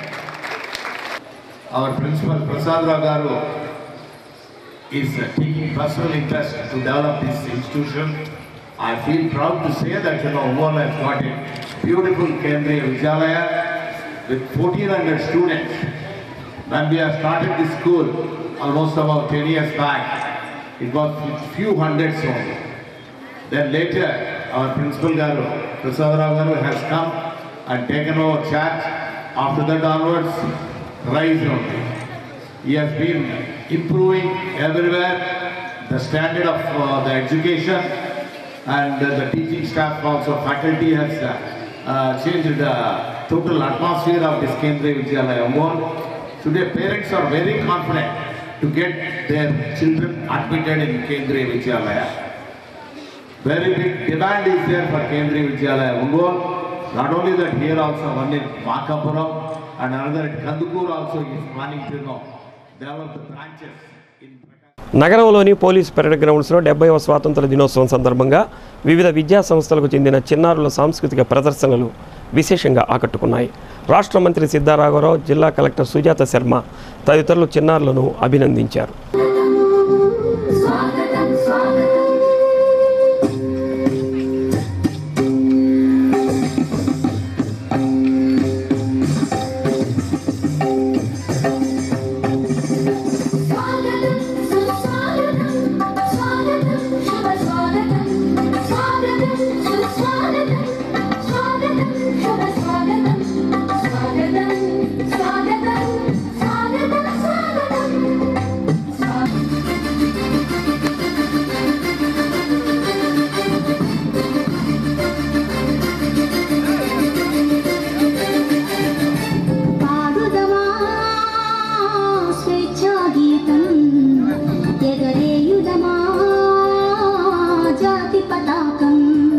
అవర్ ప్రిన్సిపల్ ప్రసాదరావు గారు is uh, taking personal interest to develop this institution. I feel proud to say that you know Umar has got a beautiful Kendriya Vidyalaya with 1400 students. When we have started this school almost about 10 years back, it was with few hundreds only. Then later, our principal Garu, Prasadarao Garu has come and taken over charge. After that onwards, rise only. He has been improving everywhere the standard of uh, the education and uh, the teaching staff also faculty has uh, uh, changed the total atmosphere of this Kendriya Vidyalaya Ongol. Today parents are very confident to get their children admitted in Kendriya Vidyalaya. Very big demand is there for Kendriya Vidyalaya Ongol. Not only that here also one in Makapuram and another at Kandukur also is planning to you know develop the branches in నగరంలోని police parade గ్రౌండ్స్లో డెబ్బైవ స్వాతంత్ర దినోత్సవం సందర్భంగా వివిధ విద్యా సంస్థలకు చెందిన చిన్నారుల సాంస్కృతిక ప్రదర్శనలు విశేషంగా ఆకట్టుకున్నాయి రాష్ట్ర మంత్రి సిద్ధారాఘవరావు జిల్లా కలెక్టర్ సుజాత శర్మ తదితరులు చిన్నారులను అభినందించారు పాడుదమా స్వేచ్ఛా గీతం ఎగరేయుదమా జాతి పతాకం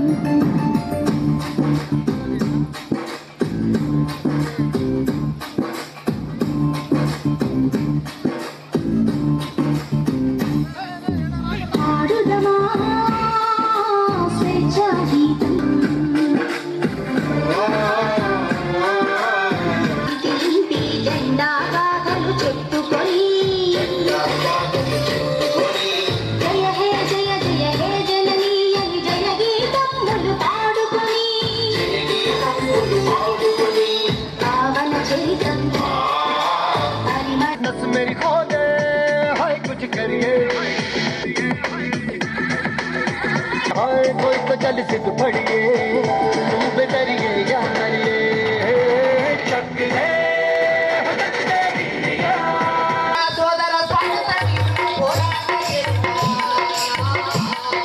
పాడుదమా స్వేచ్ఛా గీతం తిరిగి జెండా కాగలు చెట్టుకొని జయ హే జయ జయ హే జననీ అని జయ గీతములు పాడుకొని పావన చరితం मेरी खो दे हाय कुछ करिए हाय कोई तो चल सिद्ध पड़िए बेदरिए या मरिए चक ले సోదర స్వాతంత్ర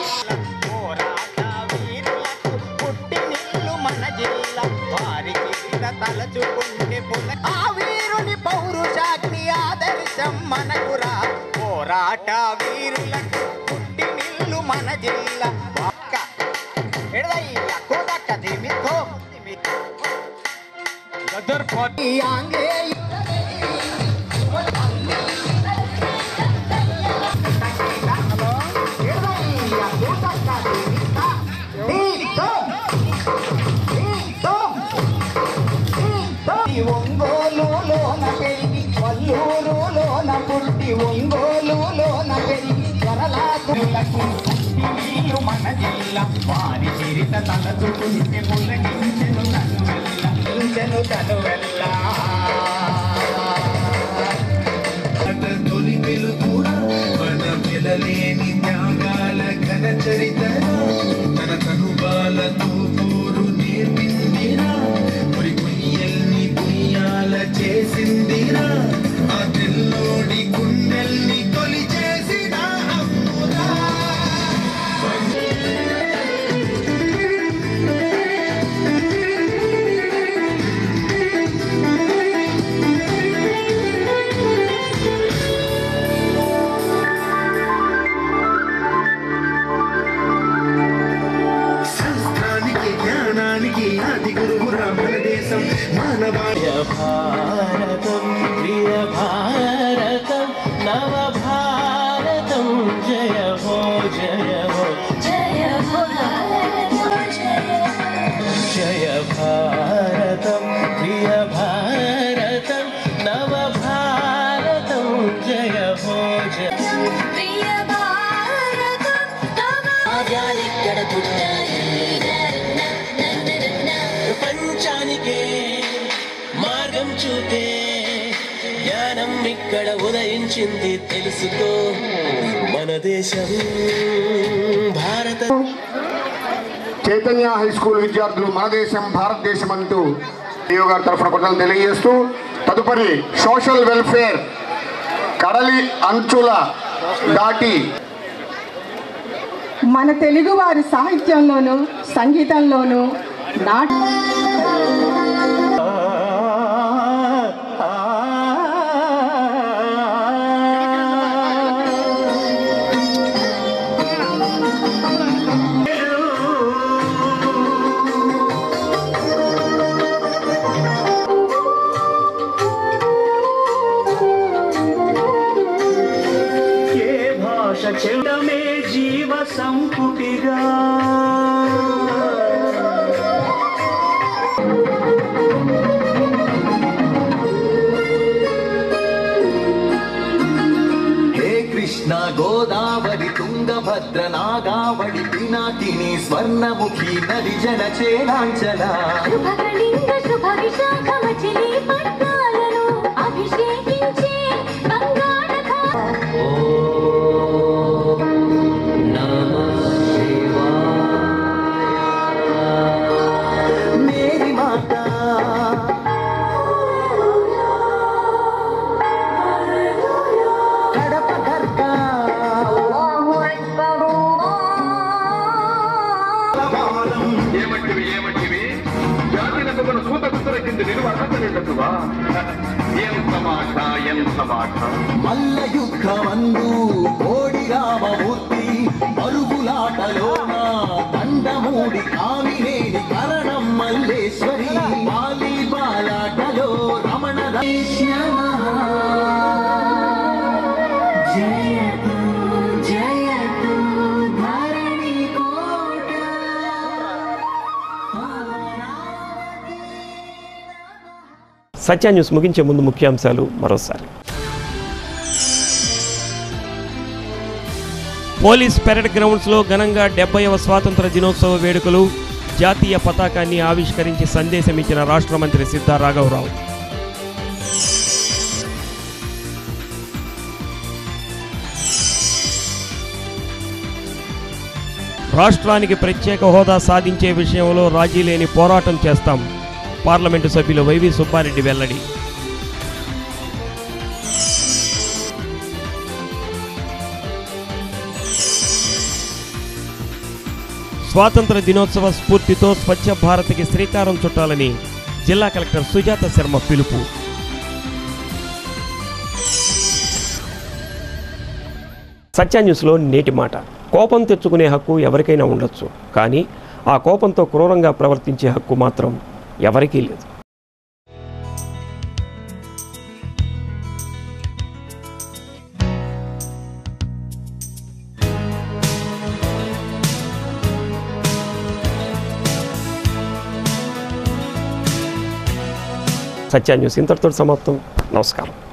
పుట్టినిల్లు మన జిల్లా వారికి చరిత తలచుకుంటే పుల ఆ వీరుని పౌరుషాగ్ని ఆదర్శం మనకురా పోరాట వీరులకు పుట్టి నిల్లు మన జిల్లా ఒక్క ఎడదయ్య కోదక్క దిమితో గదర్ పార్టీ ఆంగ్లేయ ఒంగోలులోన పెరిగి వల్లూరులోన పుట్టి ఒంగోలులోన పెరిగి త్వరలాకులకు వీరు మన జిల్లా వారి చరిత తలచుకుంటే పులకించెను తనువెల్ల ఇంచెను తనువెల్లా తొలి వెలుగురా మన పిలలేని త్యాగాల ఘన చరితరా తన తనుబాలతో పోరు నేర్పిందిరా మరి కొయ్యల్ని పుయ్యాల చేసిందిరా ఆ తెల్లోడి గుండెల్ని తొలి చేసిన అమ్మురా శాస్త్రానికి జ్ఞానానికి ఆది గురువురా మన దేశం మానవాయ భారతం ప్రియ భారతం నవ భారతం జయ హో జయ హో జయ జయ భారతం ప్రియ భారతం నవ భారతం జయ హో జయ ప్రియ భారతం రాజ్యాలిక్కడ పుట్టాయి ప్రపంచానికే మార్గం చూపే జ్ఞానం ఇక్కడ ఉదయించింది తెలుసుకో మన దేశం భారత చైతన్య హై స్కూల్ విద్యార్థులు మన దేశం భారతదేశం అంటూ డిఓ గారి తరఫున కృతజ్ఞతలు తెలియజేస్తూ తదుపరి సోషల్ వెల్ఫేర్ కడలి అంచుల దాటి మన తెలుగు వారి సాహిత్యంలోను సంగీతంలోను నాట ఏ భాష చెడమే జీవ సంపుటిగా హే కృష్ణ గోదావరి తుంగభద్ర నాగావళి పినాకిని స్వర్ణముఖి నది జన చేలాంచల శుభకళింగ శుభ విశాఖ మచిలీ పట్నాలను అభిషేకించే బంగాళఖ మేరీ మాత కడప గర్గ ఏమంటివి ఏమంటివి జాతిలకు మన సూత కుతుర కింద నిలువ అర్హతలేదట్టువా ఎంత మాట ఎంత మాట మల్ల యుద్ధమందు కోడి రామమూర్తి పరుగులాటలోన దండమూడి కామినేని కరణం మల్లేశ్వరి బాలి బాలాటలో రమణ జయతు జయతు ధరణి కోట సత్య న్యూస్ ముగించే ముందు ముఖ్యాంశాలు మరోసారి పోలీస్ పెరడ్ గ్రౌండ్స్లో ఘనంగా డెబ్బైవ స్వాతంత్ర దినోత్సవ వేడుకలు జాతీయ పతాకాన్ని ఆవిష్కరించి సందేశం ఇచ్చిన రాష్ట్ర మంత్రి సిద్ధా రాఘవరావు రాష్ట్రానికి ప్రత్యేక హోదా సాధించే విషయంలో రాజీ లేని పోరాటం చేస్తాం పార్లమెంటు సభ్యులు వైవి సుబ్బారెడ్డి వెల్లడి స్వాతంత్ర దినోత్సవ స్ఫూర్తితో స్వచ్ఛ భారత్కి శ్రీకారం చుట్టాలని జిల్లా కలెక్టర్ సుజాత శర్మ పిలుపు సత్య న్యూస్లో నేటి మాట కోపం తెచ్చుకునే హక్కు ఎవరికైనా ఉండొచ్చు కానీ ఆ కోపంతో క్రూరంగా ప్రవర్తించే హక్కు మాత్రం ఎవరికీ లేదు సత్య న్యూస్ ఇంతటితో సమాప్తం నమస్కారం